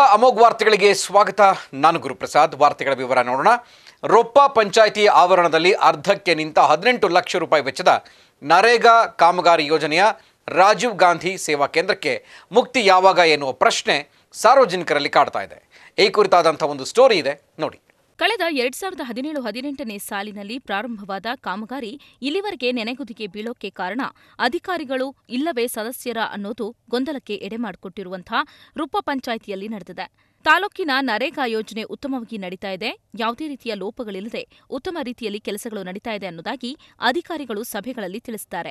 ಅಮೋಘ್ ವಾರ್ತೆಗಳಿಗೆ ಸ್ವಾಗತ ನಾನು ಗುರುಪ್ರಸಾದ್ ವಾರ್ತೆಗಳ ವಿವರ ನೋಡೋಣ ರೊಪ್ಪ ಪಂಚಾಯಿತಿ ಆವರಣದಲ್ಲಿ ಅರ್ಧಕ್ಕೆ ನಿಂತ ಹದಿನೆಂಟು ಲಕ್ಷ ರೂಪಾಯಿ ವೆಚ್ಚದ ನರೇಗಾ ಕಾಮಗಾರಿ ಯೋಜನೆಯ ರಾಜೀವ್ ಗಾಂಧಿ ಸೇವಾ ಕೇಂದ್ರಕ್ಕೆ ಮುಕ್ತಿ ಯಾವಾಗ ಎನ್ನುವ ಪ್ರಶ್ನೆ ಸಾರ್ವಜನಿಕರಲ್ಲಿ ಕಾಡ್ತಾ ಇದೆ ಈ ಕುರಿತಾದಂಥ ಒಂದು ಸ್ಟೋರಿ ಇದೆ ನೋಡಿ ಕಳೆದ ಎರಡ್ ಸಾವಿರದ ಹದಿನೇಳು ಹದಿನೆಂಟನೇ ಸಾಲಿನಲ್ಲಿ ಪ್ರಾರಂಭವಾದ ಕಾಮಗಾರಿ ಇಲ್ಲಿವರೆಗೆ ನೆನೆಗುದಿಗೆ ಬೀಳೋಕೆ ಕಾರಣ ಅಧಿಕಾರಿಗಳು ಇಲ್ಲವೇ ಸದಸ್ಯರ ಅನ್ನೋದು ಗೊಂದಲಕ್ಕೆ ಎಡೆಮಾಡಿಕೊಟ್ಟಿರುವಂತಹ ರುಪ್ಪ ಪಂಚಾಯಿತಿಯಲ್ಲಿ ನಡೆದಿದೆ ತಾಲೂಕಿನ ನರೇಗಾ ಯೋಜನೆ ಉತ್ತಮವಾಗಿ ನಡೀತಾ ಇದೆ ಯಾವುದೇ ರೀತಿಯ ಲೋಪಗಳಿಲ್ಲದೆ ಉತ್ತಮ ರೀತಿಯಲ್ಲಿ ಕೆಲಸಗಳು ನಡೀತಾ ಇದೆ ಅನ್ನೋದಾಗಿ ಅಧಿಕಾರಿಗಳು ಸಭೆಗಳಲ್ಲಿ ತಿಳಿಸಿದ್ದಾರೆ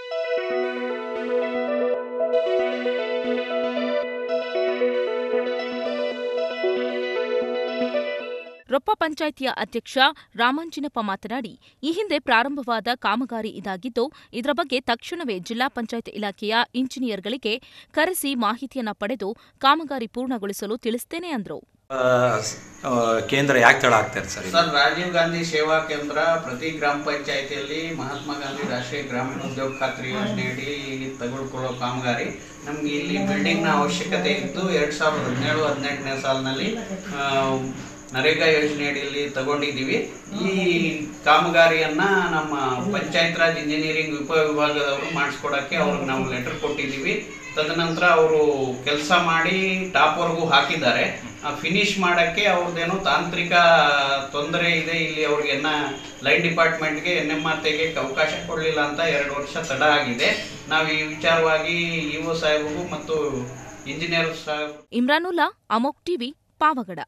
ರೊಪ್ಪ ಪಂಚಾಯಿತಿಯ ಅಧ್ಯಕ್ಷ ರಾಮಾಂಜಿನಪ್ಪ ಮಾತನಾಡಿ ಈ ಹಿಂದೆ ಪ್ರಾರಂಭವಾದ ಕಾಮಗಾರಿ ಇದಾಗಿದ್ದು ಇದರ ಬಗ್ಗೆ ತಕ್ಷಣವೇ ಜಿಲ್ಲಾ ಪಂಚಾಯತ್ ಇಲಾಖೆಯ ಇಂಜಿನಿಯರ್ಗಳಿಗೆ ಕರೆಸಿ ಮಾಹಿತಿಯನ್ನ ಪಡೆದು ಕಾಮಗಾರಿ ಪೂರ್ಣಗೊಳಿಸಲು ತಿಳಿಸ್ತೇನೆ ಅಂದರು ಆ, ಸ್- ಆ, ಕೇಂದ್ರ ಯಾಕೆ ತಡ ಆಗ್ತಾರೆ ಸರ್ ಇದು? ಸರ್ ರಾಜೀವ್ ಗಾಂಧಿ ಸೇವಾ ಕೇಂದ್ರ ಪ್ರತಿ ಗ್ರಾಮ ಪಂಚಾಯತಿಯಲ್ಲಿ ಮಹಾತ್ಮ ಗಾಂಧಿ ರಾಷ್ಟ್ರೀಯ ಗ್ರಾಮೀಣ ಉದ್ಯೋಗ ಖಾತ್ರಿ ಯೋಜನೆಯಡಿ ಇಲ್ಲಿ ತೆಗೆದುಕೊಳ್ಳೋ ಕಾಮಗಾರಿ ನಮ್ಗೆ ಇಲ್ಲಿ ಬಿಲ್ಡಿಂಗ್ನ ಅವಶ್ಯಕತೆ ಇದ್ದು ಎರಡ್ ಸಾವಿರದ ಹದಿನೇಳು ಹದಿನೆಂಟನೇ ಸಾಲಿನಲ್ಲಿ ಆ, ನರೇಗಾ ಯೋಜನೆಯಡಿಯಲ್ಲಿ ತಗೊಂಡಿದ್ದೀವಿ ಈ ಕಾಮಗಾರಿಯನ್ನ ನಮ್ಮ ಪಂಚಾಯತ್ ರಾಜ್ ಇಂಜಿನಿಯರಿಂಗ್ ಉಪವಿಭಾಗದವರು ಮಾಡಿಸ್ಕೊಡಕ್ಕೆ ಅವ್ರಿಗೆ ನಾವು ಲೆಟರ್ ಕೊಟ್ಟಿದ್ದೀವಿ ತದನಂತರ ಅವರು ಕೆಲಸ ಮಾಡಿ ಟಾಪ್ವರೆಗೂ ಹಾಕಿದ್ದಾರೆ ಫಿನಿಶ್ ಮಾಡೋಕ್ಕೆ ಅವ್ರದ್ದೇನೋ ತಾಂತ್ರಿಕ ತೊಂದರೆ ಇದೆ ಇಲ್ಲಿ ಅವ್ರಿಗೆನ್ನ ಲೈನ್ ಡಿಪಾರ್ಟ್ಮೆಂಟ್ಗೆ ಎನ್ ಎಮ್ ಆರ್ ತೆಗೆಯಕ್ಕೆ ಅವಕಾಶ ಕೊಡಲಿಲ್ಲ ಅಂತ ಎರಡು ವರ್ಷ ತಡ ಆಗಿದೆ ನಾವು ಈ ವಿಚಾರವಾಗಿ ಇ ಒ ಸಾಹೇಬ್ರಿಗೂ ಮತ್ತು ಇಂಜಿನಿಯರ್ ಸಾಹೇಬ್ ಇಮ್ರಾನುಲ್ಲಾ ಅಮೋಕ್ ಟಿವಿ ಪಾವಗಡ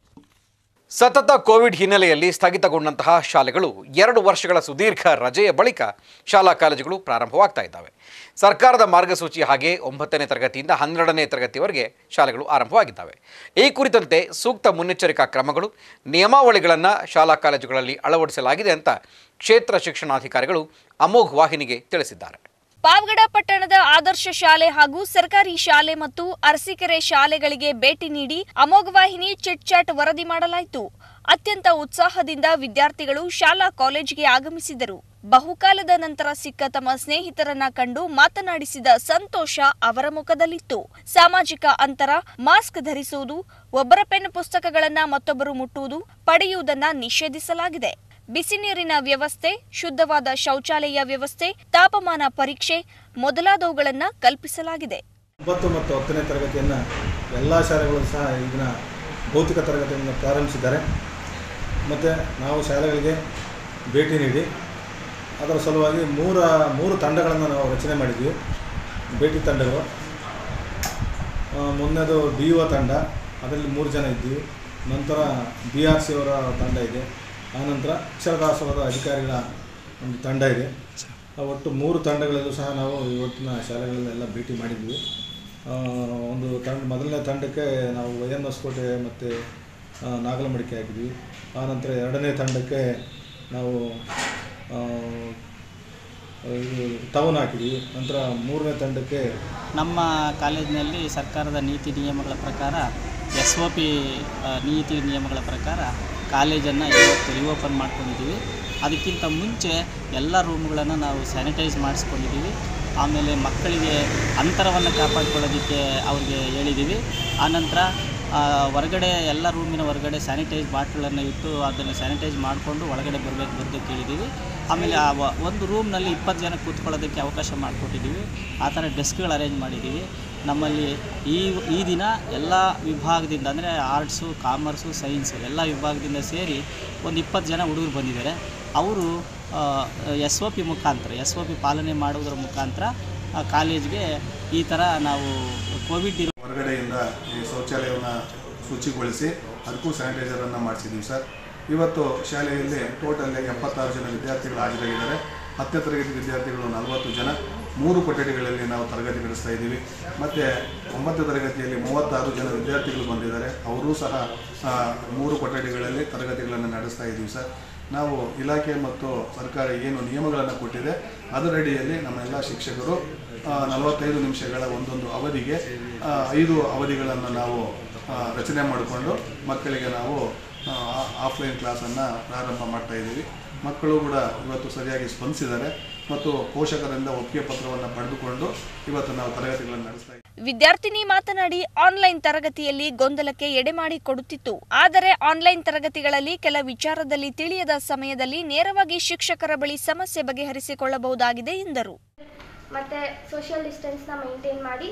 ಸತತ ಕೋವಿಡ್ ಹಿನ್ನೆಲೆಯಲ್ಲಿ ಸ್ಥಗಿತಗೊಂಡಂತಹ ಶಾಲೆಗಳು ಎರಡು ವರ್ಷಗಳ ಸುದೀರ್ಘ ರಜೆಯ ಬಳಿಕ ಶಾಲಾ ಕಾಲೇಜುಗಳು ಪ್ರಾರಂಭವಾಗ್ತಾ ಇದ್ದಾವೆ ಸರ್ಕಾರದ ಮಾರ್ಗಸೂಚಿ ಹಾಗೆ ಒಂಬತ್ತನೇ ತರಗತಿಯಿಂದ ಹನ್ನೆರಡನೇ ತರಗತಿವರೆಗೆ ಶಾಲೆಗಳು ಆರಂಭವಾಗಿದ್ದಾವೆ ಈ ಕುರಿತಂತೆ ಸೂಕ್ತ ಮುನ್ನೆಚ್ಚರಿಕಾ ಕ್ರಮಗಳು ನಿಯಮಾವಳಿಗಳನ್ನು ಶಾಲಾ ಕಾಲೇಜುಗಳಲ್ಲಿ ಅಳವಡಿಸಲಾಗಿದೆ ಅಂತ ಕ್ಷೇತ್ರ ಶಿಕ್ಷಣಾಧಿಕಾರಿಗಳು ಅಮೋಘ್ ವಾಹಿನಿಗೆ ತಿಳಿಸಿದ್ದಾರೆ ಪಾವಗಡ ಪಟ್ಟಣದ ಆದರ್ಶ ಶಾಲೆ ಹಾಗೂ ಸರ್ಕಾರಿ ಶಾಲೆ ಮತ್ತು ಅರಸೀಕೆರೆ ಶಾಲೆಗಳಿಗೆ ಭೇಟಿ ನೀಡಿ ಅಮೋಘ ವಾಹಿನಿ ಚಿಟ್ ಚಾಟ್ ವರದಿ ಮಾಡಲಾಯಿತು ಅತ್ಯಂತ ಉತ್ಸಾಹದಿಂದ ವಿದ್ಯಾರ್ಥಿಗಳು ಶಾಲಾ ಕಾಲೇಜಿಗೆ ಆಗಮಿಸಿದರು ಬಹುಕಾಲದ ನಂತರ ಸಿಕ್ಕ ತಮ್ಮ ಸ್ನೇಹಿತರನ್ನ ಕಂಡು ಮಾತನಾಡಿಸಿದ ಸಂತೋಷ ಅವರ ಮುಖದಲ್ಲಿತ್ತು ಸಾಮಾಜಿಕ ಅಂತರ ಮಾಸ್ಕ್ ಧರಿಸುವುದು ಒಬ್ಬರ ಪೆನ್ ಪುಸ್ತಕಗಳನ್ನ ಮತ್ತೊಬ್ಬರು ಮುಟ್ಟುವುದು ಪಡೆಯುವುದನ್ನ ನಿಷೇಧಿಸಲಾಗಿದೆ ಬಿಸಿ ನೀರಿನ ವ್ಯವಸ್ಥೆ ಶುದ್ಧವಾದ ಶೌಚಾಲಯ ವ್ಯವಸ್ಥೆ ತಾಪಮಾನ ಪರೀಕ್ಷೆ ಮೊದಲಾದವುಗಳನ್ನು ಕಲ್ಪಿಸಲಾಗಿದೆ ಒಂಬತ್ತು ಮತ್ತು ಹತ್ತನೇ ತರಗತಿಯನ್ನು ಎಲ್ಲ ಶಾಲೆಗಳು ಸಹ ಈಗಿನ ಭೌತಿಕ ತರಗತಿಯನ್ನು ಪ್ರಾರಂಭಿಸಿದ್ದಾರೆ ಮತ್ತು ನಾವು ಶಾಲೆಗಳಿಗೆ ಭೇಟಿ ನೀಡಿ ಅದರ ಸಲುವಾಗಿ ಮೂರ ಮೂರು ತಂಡಗಳನ್ನು ನಾವು ರಚನೆ ಮಾಡಿದ್ವಿ ಭೇಟಿ ತಂಡಗಳು ಆ, ಮೊನ್ನೆದು ಡಿ ಒ ತಂಡ ಅದರಲ್ಲಿ ಮೂರು ಜನ ಇದ್ದೀವಿ ನಂತರ ಬಿ ಆರ್ ಸಿ ಅವರ ತಂಡ ಇದೆ ಆನಂತರ ಅಕ್ಷರದಾಸೋಹದ ಅಧಿಕಾರಿಗಳ ಒಂದು ತಂಡ ಇದೆ ಆ ಒಟ್ಟು ಮೂರು ತಂಡಗಳಲ್ಲೂ ಸಹ ನಾವು ಇವತ್ತಿನ ಶಾಲೆಗಳಲ್ಲೆಲ್ಲ ಭೇಟಿ ಮಾಡಿದ್ವಿ ಆ, ಒಂದು ತಂಡ ಮೊದಲನೇ ತಂಡಕ್ಕೆ ನಾವು ವೈ ಎನ್ ಹೊಸಕೋಟೆ ಮತ್ತು ನಾಗಲಮಡಿಕೆ ಹಾಕಿದ್ವಿ ಆನಂತರ ಎರಡನೇ ತಂಡಕ್ಕೆ ನಾವು ಆ, ಇದು ಟೌನ್ ಹಾಕಿದ್ವಿ ನಂತರ ಮೂರನೇ ತಂಡಕ್ಕೆ ನಮ್ಮ ಕಾಲೇಜಿನಲ್ಲಿ ಸರ್ಕಾರದ ನೀತಿ ನಿಯಮಗಳ ಪ್ರಕಾರ ಎಸ್ ಒ ಪಿ ನೀತಿ ನಿಯಮಗಳ ಪ್ರಕಾರ ಕಾಲೇಜನ್ನು ಇವತ್ತು ರಿಓಪನ್ ಮಾಡ್ಕೊಂಡಿದ್ದೀವಿ ಅದಕ್ಕಿಂತ ಮುಂಚೆ ಎಲ್ಲ ರೂಮ್ಗಳನ್ನು ನಾವು ಸ್ಯಾನಿಟೈಸ್ ಮಾಡಿಸ್ಕೊಂಡಿದ್ದೀವಿ ಆಮೇಲೆ ಮಕ್ಕಳಿಗೆ ಅಂತರವನ್ನು ಕಾಪಾಡ್ಕೊಳ್ಳೋದಕ್ಕೆ ಅವ್ರಿಗೆ ಹೇಳಿದ್ದೀವಿ ಆನಂತರ ಆ, ಹೊರಗಡೆ ಎಲ್ಲ ರೂಮಿನ ಹೊರಗಡೆ ಸ್ಯಾನಿಟೈಸ್ ಬಾಟ್ಲನ್ನು ಇಟ್ಟು ಅದನ್ನು ಸ್ಯಾನಿಟೈಸ್ ಮಾಡಿಕೊಂಡು ಒಳಗಡೆ ಬರಬೇಕು ಬರಬೇಕು ಹೇಳಿದ್ದೀವಿ ಆಮೇಲೆ ಆ ವ- ಒಂದು ರೂಮ್ನಲ್ಲಿ ಇಪ್ಪತ್ತು ಜನ ಕೂತ್ಕೊಳ್ಳೋದಕ್ಕೆ ಅವಕಾಶ ಮಾಡಿಕೊಟ್ಟಿದ್ದೀವಿ ಆ ಥರ ಡೆಸ್ಕ್ಗಳು ಅರೇಂಜ್ ಮಾಡಿದ್ದೀವಿ ನಮ್ಮಲ್ಲಿ ಈ ಈ ದಿನ ಎಲ್ಲ ವಿಭಾಗದಿಂದ ಅಂದರೆ ಆರ್ಟ್ಸು ಕಾಮರ್ಸು ಸೈನ್ಸು ಎಲ್ಲ ವಿಭಾಗದಿಂದ ಸೇರಿ ಒಂದು ಇಪ್ಪತ್ತು ಜನ ಹುಡುಗರು ಬಂದಿದ್ದಾರೆ ಅವರು ಎಸ್ ಒ ಪಿ ಮುಖಾಂತರ ಎಸ್ ಒ ಪಿ ಪಾಲನೆ ಮಾಡುವುದರ ಮುಖಾಂತರ ಆ ಕಾಲೇಜ್ಗೆ ಈ ಥರ ನಾವು ಕೋವಿಡ್ ಇರೋ ಹೊರಗಡೆಯಿಂದ ಈ ಶೌಚಾಲಯವನ್ನು ಶುಚಿಗೊಳಿಸಿ ಅದಕ್ಕೂ ಸ್ಯಾನಿಟೈಸರನ್ನು ಮಾಡಿಸಿದ್ದೀವಿ ಸರ್ ಇವತ್ತು ಶಾಲೆಯಲ್ಲಿ ಟೋಟಲ್ ಎಪ್ಪತ್ತಾರು ಜನ ವಿದ್ಯಾರ್ಥಿಗಳು ಹಾಜರಾಗಿದ್ದಾರೆ ಹತ್ತನೇ ತರಗತಿ ವಿದ್ಯಾರ್ಥಿಗಳು ನಲವತ್ತು ಜನ ಮೂರು ಕೊಠಡಿಗಳಲ್ಲಿ ನಾವು ತರಗತಿ ನಡೆಸ್ತಾ ಇದ್ದೀವಿ ಮತ್ತು ಒಂಬತ್ತನೇ ತರಗತಿಯಲ್ಲಿ ಮೂವತ್ತಾರು ಜನ ವಿದ್ಯಾರ್ಥಿಗಳು ಬಂದಿದ್ದಾರೆ ಅವರೂ ಸಹ ಆ, ಮೂರು ಕೊಠಡಿಗಳಲ್ಲಿ ತರಗತಿಗಳನ್ನು ನಡೆಸ್ತಾ ಇದ್ದೀವಿ ಸರ್ ನಾವು ಇಲಾಖೆ ಮತ್ತು ಸರ್ಕಾರ ಏನು ನಿಯಮಗಳನ್ನು ಕೊಟ್ಟಿದೆ ಅದರಡಿಯಲ್ಲಿ ನಮ್ಮೆಲ್ಲ ಶಿಕ್ಷಕರು ಆ, ನಲವತ್ತೈದು ನಿಮಿಷಗಳ ಒಂದೊಂದು ಅವಧಿಗೆ ಆ, ಐದು ಅವಧಿಗಳನ್ನು ನಾವು ಆ, ರಚನೆ ಮಾಡಿಕೊಂಡು ಮಕ್ಕಳಿಗೆ ನಾವು ಆಫ್ಲೈನ್ ಕ್ಲಾಸನ್ನು ಪ್ರಾರಂಭ ಮಾಡ್ತಾ ಇದ್ದೀವಿ ಮಕ್ಕಳು ಕೂಡ ಇವತ್ತು ಸರಿಯಾಗಿ ಸ್ಪಂದಿಸಿದ್ದಾರೆ ಮತ್ತು ಪೋಷಕರಿಂದ ಒಪ್ಪಿಗೆ ಪತ್ರವನ್ನು ಪಡೆದುಕೊಂಡು ಇವತ್ತು ನಾವು ತರಗತಿಗಳನ್ನು ನಡೆಸ್ತಾ ಇದ್ದೀವಿ ವಿದ್ಯಾರ್ಥಿನಿ ಮಾತನಾಡಿ ಆನ್ಲೈನ್ ತರಗತಿಯಲ್ಲಿ ಗೊಂದಲಕ್ಕೆ ಎಡೆಮಾಡಿಕೊಡುತ್ತಿತ್ತು ಆದರೆ ಆನ್ಲೈನ್ ತರಗತಿಗಳಲ್ಲಿ ಕೆಲ ವಿಚಾರದಲ್ಲಿ ತಿಳಿಯದ ಸಮಯದಲ್ಲಿ ನೇರವಾಗಿ ಶಿಕ್ಷಕರ ಬಳಿ ಸಮಸ್ಯೆ ಬಗೆಹರಿಸಿಕೊಳ್ಳಬಹುದಾಗಿದೆ ಎಂದರು ಮತ್ತು ಸೋಷಿಯಲ್ ಡಿಸ್ಟೆನ್ಸ್ನ ಮೇಂಟೈನ್ ಮಾಡಿ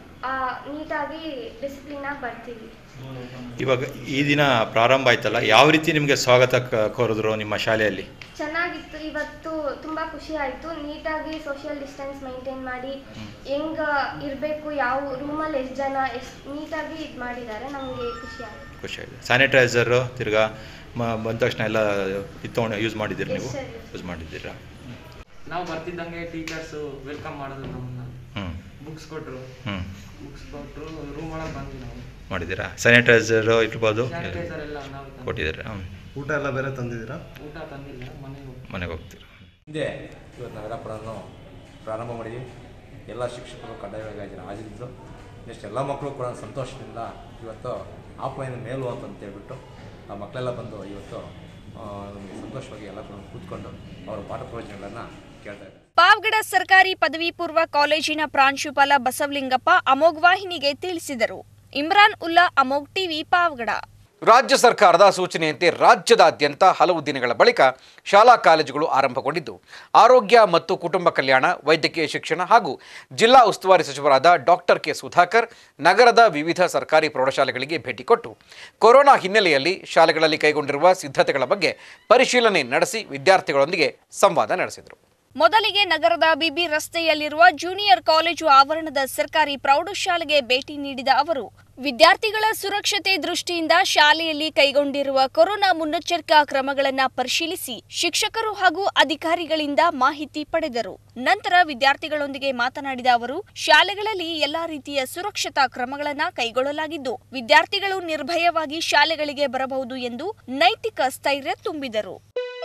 ನೀಟಾಗಿ ಡಿಸಿಪ್ಲಿನಾಗಿ ಬರ್ತೀವಿ ಇವಾಗ ಈ ದಿನ ಪ್ರಾರಂಭ ಆಯ್ತಲ್ಲ ಯಾವ ರೀತಿ ನಿಮಗೆ ಸ್ವಾಗತ ಕ- ಕೋರಿದ್ರು ನಿಮ್ಮ ಶಾಲೆಯಲ್ಲಿ ಚೆನ್ನಾಗಿತ್ತು ಇವತ್ತು ತುಂಬ ಖುಷಿ ಆಯಿತು ನೀಟಾಗಿ ಸೋಷಿಯಲ್ ಡಿಸ್ಟೆನ್ಸ್ ಮೇಂಟೈನ್ ಮಾಡಿ ಹೆಂಗೆ ಇರಬೇಕು ಯಾವ ರೂಮಲ್ಲಿ ಎಷ್ಟು ಜನ ಎಷ್ಟು ನೀಟಾಗಿ ಇದು ಮಾಡಿದ್ದಾರೆ ನಮಗೆ ಖುಷಿ ಆಯಿತು ಖುಷಿಯಾಗಿದೆ ಸ್ಯಾನಿಟೈಸರು ತಿರ್ಗಾ ಮ ಬಂದ ತಕ್ಷಣ ಎಲ್ಲ ಇದು ತೊಗೊಂಡು ಯೂಸ್ ಮಾಡಿದ್ದೀರಿ ನೀವು Yes, sir, yes. ಯೂಸ್ ಮಾಡಿದ್ದೀರಾ ನಾವು ಬರ್ತಿದ್ದಂಗೆ ಟೀಚರ್ಸು ವೆಲ್ಕಮ್ ಮಾಡೋದು ನಮ್ಮನ್ನ ಹ್ಞೂ ಬುಕ್ಸ್ ಕೊಟ್ಟರು ಹ್ಞೂ ಬುಕ್ಸ್ ಕೊಟ್ಟರು ರೂಮ್ ಒಳಗೆ ಬಂದ್ವಿ ನಾವು ಮಾಡಿದ್ದೀರಾ ಸ್ಯಾನಿಟೈಸರು ಇರ್ಬೋದು ಸ್ಯಾನಿಟೈಸರ್ ಎಲ್ಲ ನಾವು ತಂದ್ವಿ. ಕೊಟ್ಟಿದ್ದೀರಾ ಹ್ಞೂ ಊಟ ಎಲ್ಲ ಬೇರೆ ತಂದಿದ್ದೀರಾ ಊಟ ತಂದಿಲ್ಲ ಮನೆಗೆ ಹೋಗಿ ಮನೆಗೆ ಹೋಗ್ತೀರಾ ಹಿಂದೆ ಇವತ್ತು ನಾವೆಲ್ಲ ಕೂಡ ಪ್ರಾರಂಭ ಮಾಡಿದ್ವಿ ಎಲ್ಲ ಶಿಕ್ಷಕರು ಕಡ್ಡಾಯವಾಗಿ ಹಾಜರು ಹಾಜರಿದ್ದರು ನೆಕ್ಸ್ಟ್ ಎಲ್ಲ ಮಕ್ಕಳು ಕೂಡ ಸಂತೋಷದಿಂದ ಇವತ್ತು ಆಫ್ಲೈನ್ ಮೇಲು ಅಂತ ಹೇಳ್ಬಿಟ್ಟು ಆ ಮಕ್ಕಳೆಲ್ಲ ಬಂದು ಇವತ್ತು ಆ, ನಮಗೆ ಸಂತೋಷವಾಗಿ ಎಲ್ಲ ಕೂಡ ಕೂತ್ಕೊಂಡು ಅವರ ಪಾಠ ಪ್ರವಚನಗಳನ್ನು ಕೇಳ್ತಾ ಇದ್ದಾರೆ ಪಾವಗಡ ಸರ್ಕಾರಿ ಪದವಿ ಪೂರ್ವ ಕಾಲೇಜಿನ ಪ್ರಾಂಶುಪಾಲ ಬಸವಲಿಂಗಪ್ಪ ಅಮೋಘ್ ವಾಹಿನಿಗೆ ತಿಳಿಸಿದರು ಇಮ್ರಾನ್ ಉಲ್ಲಾ ಅಮೋಘ್ ಟಿವಿ ಪಾವಗಡ ರಾಜ್ಯ ಸರ್ಕಾರದ ಸೂಚನೆಯಂತೆ ರಾಜ್ಯದಾದ್ಯಂತ ಹಲವು ದಿನಗಳ ಬಳಿಕ ಶಾಲಾ ಕಾಲೇಜುಗಳು ಆರಂಭಗೊಂಡಿದ್ದು ಆರೋಗ್ಯ ಮತ್ತು ಕುಟುಂಬ ಕಲ್ಯಾಣ ವೈದ್ಯಕೀಯ ಶಿಕ್ಷಣ ಹಾಗೂ ಜಿಲ್ಲಾ ಉಸ್ತುವಾರಿ ಸಚಿವರಾದ ಡಾಕ್ಟರ್ ಕೆ ಸುಧಾಕರ್ ನಗರದ ವಿವಿಧ ಸರ್ಕಾರಿ ಪ್ರೌಢಶಾಲೆಗಳಿಗೆ ಭೇಟಿ ಕೊಟ್ಟು ಕೊರೋನಾ ಹಿನ್ನೆಲೆಯಲ್ಲಿ ಶಾಲೆಗಳಲ್ಲಿ ಕೈಗೊಂಡಿರುವ ಸಿದ್ಧತೆಗಳ ಬಗ್ಗೆ ಪರಿಶೀಲನೆ ನಡೆಸಿ ವಿದ್ಯಾರ್ಥಿಗಳೊಂದಿಗೆ ಸಂವಾದ ನಡೆಸಿದರು ಮೊದಲಿಗೆ ನಗರದ ಬಿಬಿ ರಸ್ತೆಯಲ್ಲಿರುವ ಜೂನಿಯರ್ ಕಾಲೇಜು ಆವರಣದ ಸರ್ಕಾರಿ ಪ್ರೌಢಶಾಲೆಗೆ ಭೇಟಿ ನೀಡಿದ ಅವರು ವಿದ್ಯಾರ್ಥಿಗಳ ಸುರಕ್ಷತೆ ದೃಷ್ಟಿಯಿಂದ ಶಾಲೆಯಲ್ಲಿ ಕೈಗೊಂಡಿರುವ ಕೊರೋನಾ ಮುನ್ನೆಚ್ಚರಿಕಾ ಕ್ರಮಗಳನ್ನು ಪರಿಶೀಲಿಸಿ ಶಿಕ್ಷಕರು ಹಾಗೂ ಅಧಿಕಾರಿಗಳಿಂದ ಮಾಹಿತಿ ಪಡೆದರು ನಂತರ ವಿದ್ಯಾರ್ಥಿಗಳೊಂದಿಗೆ ಮಾತನಾಡಿದ ಅವರು ಶಾಲೆಗಳಲ್ಲಿ ಎಲ್ಲಾ ರೀತಿಯ ಸುರಕ್ಷತಾ ಕ್ರಮಗಳನ್ನು ಕೈಗೊಳ್ಳಲಾಗಿದ್ದು ವಿದ್ಯಾರ್ಥಿಗಳು ನಿರ್ಭಯವಾಗಿ ಶಾಲೆಗಳಿಗೆ ಬರಬಹುದು ಎಂದು ನೈತಿಕ ಸ್ಥೈರ್ಯ ತುಂಬಿದರು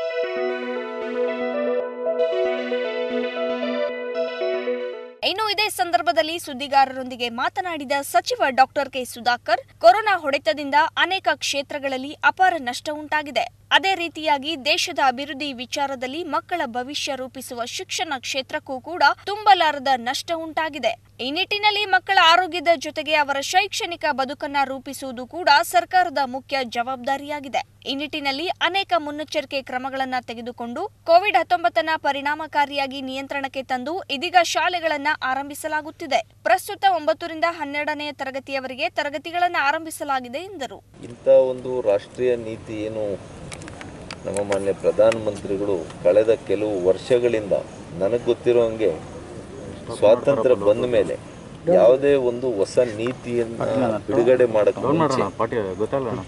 ಇನ್ನು ಇದೇ ಸಂದರ್ಭದಲ್ಲಿ ಸುದ್ದಿಗಾರರೊಂದಿಗೆ ಮಾತನಾಡಿದ ಸಚಿವ ಡಾಕ್ಟರ್ ಕೆ ಸುಧಾಕರ್ ಕೊರೋನಾ ಹೊಡೆತದಿಂದ ಅನೇಕ ಕ್ಷೇತ್ರಗಳಲ್ಲಿ ಅಪಾರ ನಷ್ಟ ಉಂಟಾಗಿದೆ ಅದೇ ರೀತಿಯಾಗಿ ದೇಶದ ಅಭಿವೃದ್ಧಿ ವಿಚಾರದಲ್ಲಿ ಮಕ್ಕಳ ಭವಿಷ್ಯ ರೂಪಿಸುವ ಶಿಕ್ಷಣ ಕ್ಷೇತ್ರಕ್ಕೂ ಕೂಡ ತುಂಬಲಾರದ ನಷ್ಟ ಉಂಟಾಗಿದೆ ಈ ನಿಟ್ಟಿನಲ್ಲಿ ಮಕ್ಕಳ ಆರೋಗ್ಯದ ಜೊತೆಗೆ ಅವರ ಶೈಕ್ಷಣಿಕ ಬದುಕನ್ನ ರೂಪಿಸುವುದು ಕೂಡ ಸರ್ಕಾರದ ಮುಖ್ಯ ಜವಾಬ್ದಾರಿಯಾಗಿದೆ ಈ ನಿಟ್ಟಿನಲ್ಲಿ ಅನೇಕ ಮುನ್ನೆಚ್ಚರಿಕೆ ಕ್ರಮಗಳನ್ನ ತೆಗೆದುಕೊಂಡು ಕೋವಿಡ್ ಹತ್ತೊಂಬತ್ತನ ಪರಿಣಾಮಕಾರಿಯಾಗಿ ನಿಯಂತ್ರಣಕ್ಕೆ ತಂದು ಇದೀಗ ಶಾಲೆಗಳನ್ನ ಆರಂಭಿಸಲಾಗುತ್ತಿದೆ ಪ್ರಸ್ತುತ ಒಂಬತ್ತರಿಂದ ಹನ್ನೆರಡನೇ ತರಗತಿಯವರೆಗೆ ತರಗತಿಗಳನ್ನು ಆರಂಭಿಸಲಾಗಿದೆ ಎಂದರು ಇಂಥ ಒಂದು ರಾಷ್ಟ್ರೀಯ ನೀತಿ ಏನು ನಮ್ಮ ಮಾನ್ಯ ಪ್ರಧಾನಮಂತ್ರಿಗಳು ಕಳೆದ ಕೆಲವು ವರ್ಷಗಳಿಂದ ನನಗೆ ಗೊತ್ತಿರೋ ಹಂಗೆ ಸ್ವಾತಂತ್ರ್ಯ ಬಂದ ಮೇಲೆ ಯಾವುದೇ ಒಂದು ಹೊಸ ನೀತಿಯನ್ನು ಬಿಡುಗಡೆ ಮಾಡಕ್ಕೆ ಮುಂಚೆ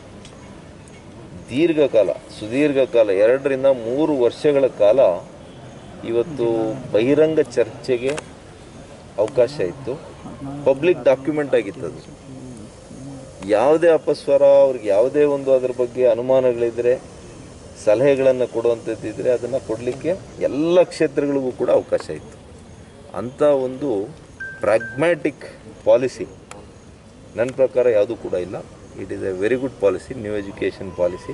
ದೀರ್ಘಕಾಲ ಸುದೀರ್ಘ ಕಾಲ ಎರಡರಿಂದ ಮೂರು ವರ್ಷಗಳ ಕಾಲ ಇವತ್ತು ಬಹಿರಂಗ ಚರ್ಚೆಗೆ ಅವಕಾಶ ಇತ್ತು ಪಬ್ಲಿಕ್ ಡಾಕ್ಯುಮೆಂಟ್ ಆಗಿತ್ತು ಅದು ಯಾವುದೇ ಅಪಸ್ವರ ಅವ್ರಿಗೆ ಯಾವುದೇ ಒಂದು ಅದ್ರ ಬಗ್ಗೆ ಅನುಮಾನಗಳಿದ್ರೆ ಸಲಹೆಗಳನ್ನು ಕೊಡುವಂಥದ್ದಿದ್ರೆ ಅದನ್ನು ಕೊಡಲಿಕ್ಕೆ ಎಲ್ಲ ಕ್ಷೇತ್ರಗಳಿಗೂ ಕೂಡ ಅವಕಾಶ ಇತ್ತು ಅಂಥ ಒಂದು ಪ್ರಾಗ್ಮ್ಯಾಟಿಕ್ ಪಾಲಿಸಿ ನನ್ನ ಪ್ರಕಾರ ಯಾವುದೂ ಕೂಡ ಇಲ್ಲ it is a very good policy new education policy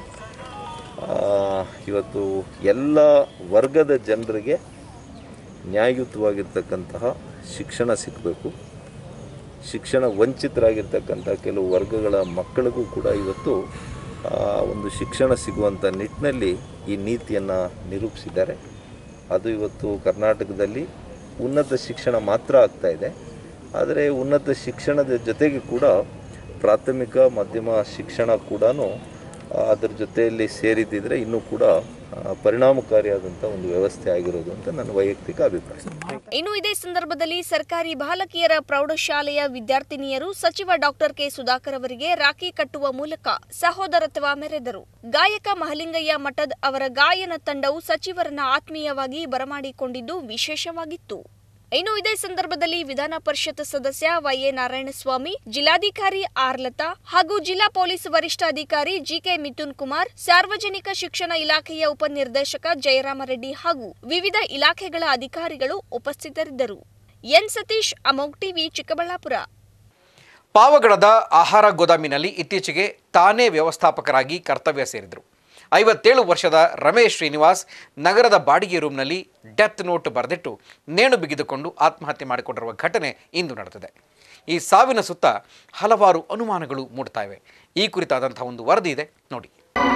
ಇವತ್ತು ಎಲ್ಲ ವರ್ಗದ ಜನರಿಗೆ ನ್ಯಾಯಯುತವಾಗಿರ್ತಕ್ಕಂತಹ ಶಿಕ್ಷಣ ಸಿಗಬೇಕು ಶಿಕ್ಷಣ ವಂಚಿತರಾಗಿರ್ತಕ್ಕಂಥ ಕೆಲವು ವರ್ಗಗಳ ಮಕ್ಕಳಿಗೂ ಕೂಡ ಇವತ್ತು ಆ, ಒಂದು ಶಿಕ್ಷಣ ಸಿಗುವಂಥ ನಿಟ್ಟಿನಲ್ಲಿ ಈ ನೀತಿಯನ್ನು ನಿರೂಪಿಸಿದ್ದಾರೆ ಅದು ಇವತ್ತು ಕರ್ನಾಟಕದಲ್ಲಿ ಉನ್ನತ ಶಿಕ್ಷಣ ಮಾತ್ರ ಆಗ್ತಾ ಇದೆ ಆದರೆ ಉನ್ನತ ಶಿಕ್ಷಣದ ಜೊತೆಗೆ ಕೂಡ ಪ್ರಾಥಮಿಕ ಮಧ್ಯಮ ಶಿಕ್ಷಣ ಕೂಡ ಅದರ ಜೊತೆಯಲ್ಲಿ ಸೇರಿದ್ದಿದ್ರೆ ಇನ್ನೂ ಕೂಡ ಆ, ಪರಿಣಾಮಕಾರಿಯಾದಂಥ ಒಂದು ವ್ಯವಸ್ಥೆ ಆಗಿರೋದು ಅಂತ ನನ್ನ ವೈಯಕ್ತಿಕ ಅಭಿಪ್ರಾಯ ಇನ್ನು ಇದೇ ಸಂದರ್ಭದಲ್ಲಿ ಸರ್ಕಾರಿ ಬಾಲಕಿಯರ ಪ್ರೌಢಶಾಲೆಯ ವಿದ್ಯಾರ್ಥಿನಿಯರು ಸಚಿವ ಡಾಕ್ಟರ್ ಕೆ ಸುಧಾಕರ್ ಅವರಿಗೆ ರಾಖಿ ಕಟ್ಟುವ ಮೂಲಕ ಸಹೋದರತ್ವ ಮೆರೆದರು ಗಾಯಕ ಮಹಲಿಂಗಯ್ಯ ಮಠದ್ ಅವರ ಗಾಯನ ತಂಡವು ಸಚಿವರನ್ನ ಆತ್ಮೀಯವಾಗಿ ಬರಮಾಡಿಕೊಂಡಿದ್ದು ವಿಶೇಷವಾಗಿತ್ತು ಇನ್ನು ಇದೇ ಸಂದರ್ಭದಲ್ಲಿ ವಿಧಾನ ಪರಿಷತ್ ಸದಸ್ಯ ವೈಎ ನಾರಾಯಣಸ್ವಾಮಿ ಜಿಲ್ಲಾಧಿಕಾರಿ ಆರ್ ಲತಾ ಹಾಗೂ ಜಿಲ್ಲಾ ಪೊಲೀಸ್ ವರಿಷ್ಠಾಧಿಕಾರಿ ಜಿಕೆ ಮಿಥುನ್ ಕುಮಾರ್ ಸಾರ್ವಜನಿಕ ಶಿಕ್ಷಣ ಇಲಾಖೆಯ ಉಪನಿರ್ದೇಶಕ ಜಯರಾಮರೆಡ್ಡಿ ಹಾಗೂ ವಿವಿಧ ಇಲಾಖೆಗಳ ಅಧಿಕಾರಿಗಳು ಉಪಸ್ಥಿತರಿದ್ದರು ಎನ್ ಸತೀಶ್ ಅಮೋಗ್ ಟಿವಿ ಚಿಕ್ಕಬಳ್ಳಾಪುರ ಪಾವಗಡದ ಆಹಾರ ಗೋದಾಮಿನಲ್ಲಿ ಇತ್ತೀಚೆಗೆ ತಾನೇ ವ್ಯವಸ್ಥಾಪಕರಾಗಿ ಕರ್ತವ್ಯ ಸೇರಿದರು ಐವತ್ತೇಳು ವರ್ಷದ ರಮೇಶ್ ಶ್ರೀನಿವಾಸ್ ನಗರದ ಬಾಡಿಗೆ ರೂಮ್ನಲ್ಲಿ ಡೆತ್ ನೋಟ್ ಬರೆದಿಟ್ಟು ನೇಣು ಬಿಗಿದುಕೊಂಡು ಆತ್ಮಹತ್ಯೆ ಮಾಡಿಕೊಂಡಿರುವ ಘಟನೆ ಇಂದು ನಡೆದಿದೆ ಈ ಸಾವಿನ ಸುತ್ತ ಹಲವಾರು ಅನುಮಾನಗಳು ಮೂಡ್ತಾ ಇವೆ ಈ ಕುರಿತಾದಂತಹ ಒಂದು ವರದಿ ಇದೆ ನೋಡಿ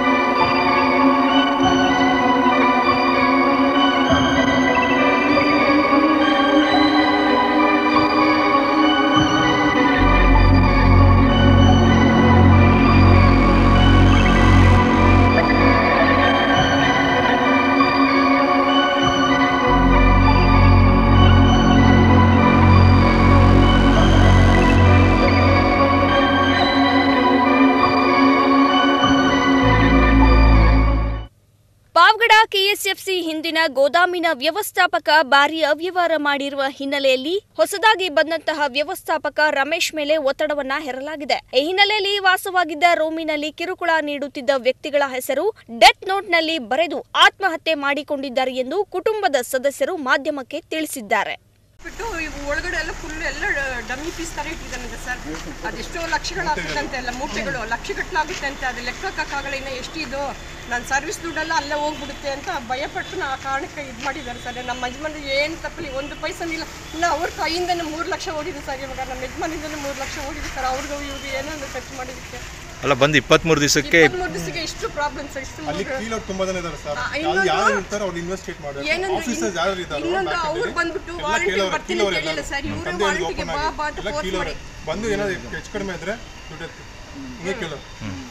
ಪಾವಗಡ ಕೆಎಸ್ಎಫ್ಸಿ ಹಿಂದಿನ ಗೋದಾಮಿನ ವ್ಯವಸ್ಥಾಪಕ ಭಾರಿ ಅವ್ಯವಹಾರ ಮಾಡಿರುವ ಹಿನ್ನೆಲೆಯಲ್ಲಿ ಹೊಸದಾಗಿ ಬಂದಂತಹ ವ್ಯವಸ್ಥಾಪಕ ರಮೇಶ್ ಮೇಲೆ ಒತ್ತಡವನ್ನ ಹೇರಲಾಗಿದೆ ಈ ಹಿನ್ನೆಲೆಯಲ್ಲಿ ವಾಸವಾಗಿದ್ದ ರೂಮಿನಲ್ಲಿ ಕಿರುಕುಳ ನೀಡುತ್ತಿದ್ದ ವ್ಯಕ್ತಿಗಳ ಹೆಸರು ಡೆತ್ ನೋಟ್ನಲ್ಲಿ ಬರೆದು ಆತ್ಮಹತ್ಯೆ ಮಾಡಿಕೊಂಡಿದ್ದಾರೆ ಎಂದು ಕುಟುಂಬದ ಸದಸ್ಯರು ಮಾಧ್ಯಮಕ್ಕೆ ತಿಳಿಸಿದ್ದಾರೆ ಬಿಟ್ಟು ಇವು ಒಳಗಡೆ ಎಲ್ಲ ಫುಲ್ ಎಲ್ಲ ಡಮ್ಮಿ ಪೀಸ್ ತರ ಇಟ್ಟಿದ್ದಾನಂತೆ ಸರ್ ಅದೆಷ್ಟೋ ಲಕ್ಷಗಳಾಗುತ್ತಂತೆ ಎಲ್ಲ ಮೂಟೆಗಳು ಲಕ್ಷಗಟ್ಟಲಾಗುತ್ತೆ ಅಂತ ಅದು ಲೆಕ್ಕಕ್ಕಾಗಲ್ಲ ಇನ್ನು ಎಷ್ಟಿದು ನನ್ನ ಸರ್ವಿಸ್ ದುಡ್ಡೆಲ್ಲ ಅಲ್ಲೇ ಹೋಗ್ಬಿಡುತ್ತೆ ಅಂತ ಭಯಪಟ್ಟು ನಾ ಆ ಕಾರಣಕ್ಕೆ ಇದು ಮಾಡಿದ್ದಾರೆ ಸರ್ ನಮ್ಮ ಯಜಮಾನ್ರು ಏನು ತಪ್ಪಲಿ ಒಂದು ಪೈಸನೂ ಇಲ್ಲ ಇನ್ನು ಅವ್ರ ಕೈಯಿಂದನೇ ಮೂರು ಲಕ್ಷ ಓಡಿದೆ ಸರ್ ಇವಾಗ ನಮ್ಮ ಯಜಮಾನಿಂದನೇ ಮೂರು ಲಕ್ಷ ಓಡಿದೆ ಸರ್ ಅವ್ರಿಗೂ ಇವ್ರು ಏನೋ ಒಂದು ಖರ್ಚು ಮಾಡಿದ್ದಕ್ಕೆ ಅಲ್ಲ ಬಂದು ಇಪ್ಪತ್ತ್ಮೂರು ದಿವಸಕ್ಕೆ ಇಪ್ಪತ್ಮೂರು ದಿವಸಕ್ಕೆ ಎಷ್ಟು ಪ್ರಾಬ್ಲಮ್ ಸರ್ ಇಷ್ಟು ಅಲ್ಲಿ ಮೂರು- ಕ್ಲೀನರ್ ತುಂಬಾ ಜನ ಇದ್ದಾರೆ ಸರ್ ಆ, ಅಲ್ಲಿ ಇನ್ನೊಂದು- ಯಾರು ಇರ್ತಾರೋ ಅವ್ರು ಇನ್ವೆಸ್ಟಿಗೇಟ್ ಮಾಡಬೇಕು ಏನಂದ್ರೆ ಆಫೀಸರ್ಸ್ ಯಾರು ಇದ್ದಾರೋ ಇನ್ನೊಂದು back ಅವ್ರು ಅಲ್ಲಿ ಬಂದ್ಬಿಟ್ಟು ಎಲ್ಲ ವಾರಂಟಿ ಕೇಳೋರು, ಬರ್ತೀನಿ ಕೇಳೋರು ಅಂತ ಹೇಳಿಲ್ಲ ಎಲ್ಲ. ಸರ್ ಇವರು ತಂದೆ ಅವ್ರಿಗೆ ವಾರಂಟಿಗೆ open ಬಾ ಆಗಿ. ಬಾ ಅಂತ ಎಲ್ಲ ಫೋರ್ಸ್ ಕೇಳೋರು. ಮಾಡಿ ಬಂದು ಏನಾದ್ರು ಹೆಚ್ಚು ಕಡಿಮೆ ಇದ್ರೆ ದುಡ್ಡು ಹಿಂಗೆ ಕೇಳೋರು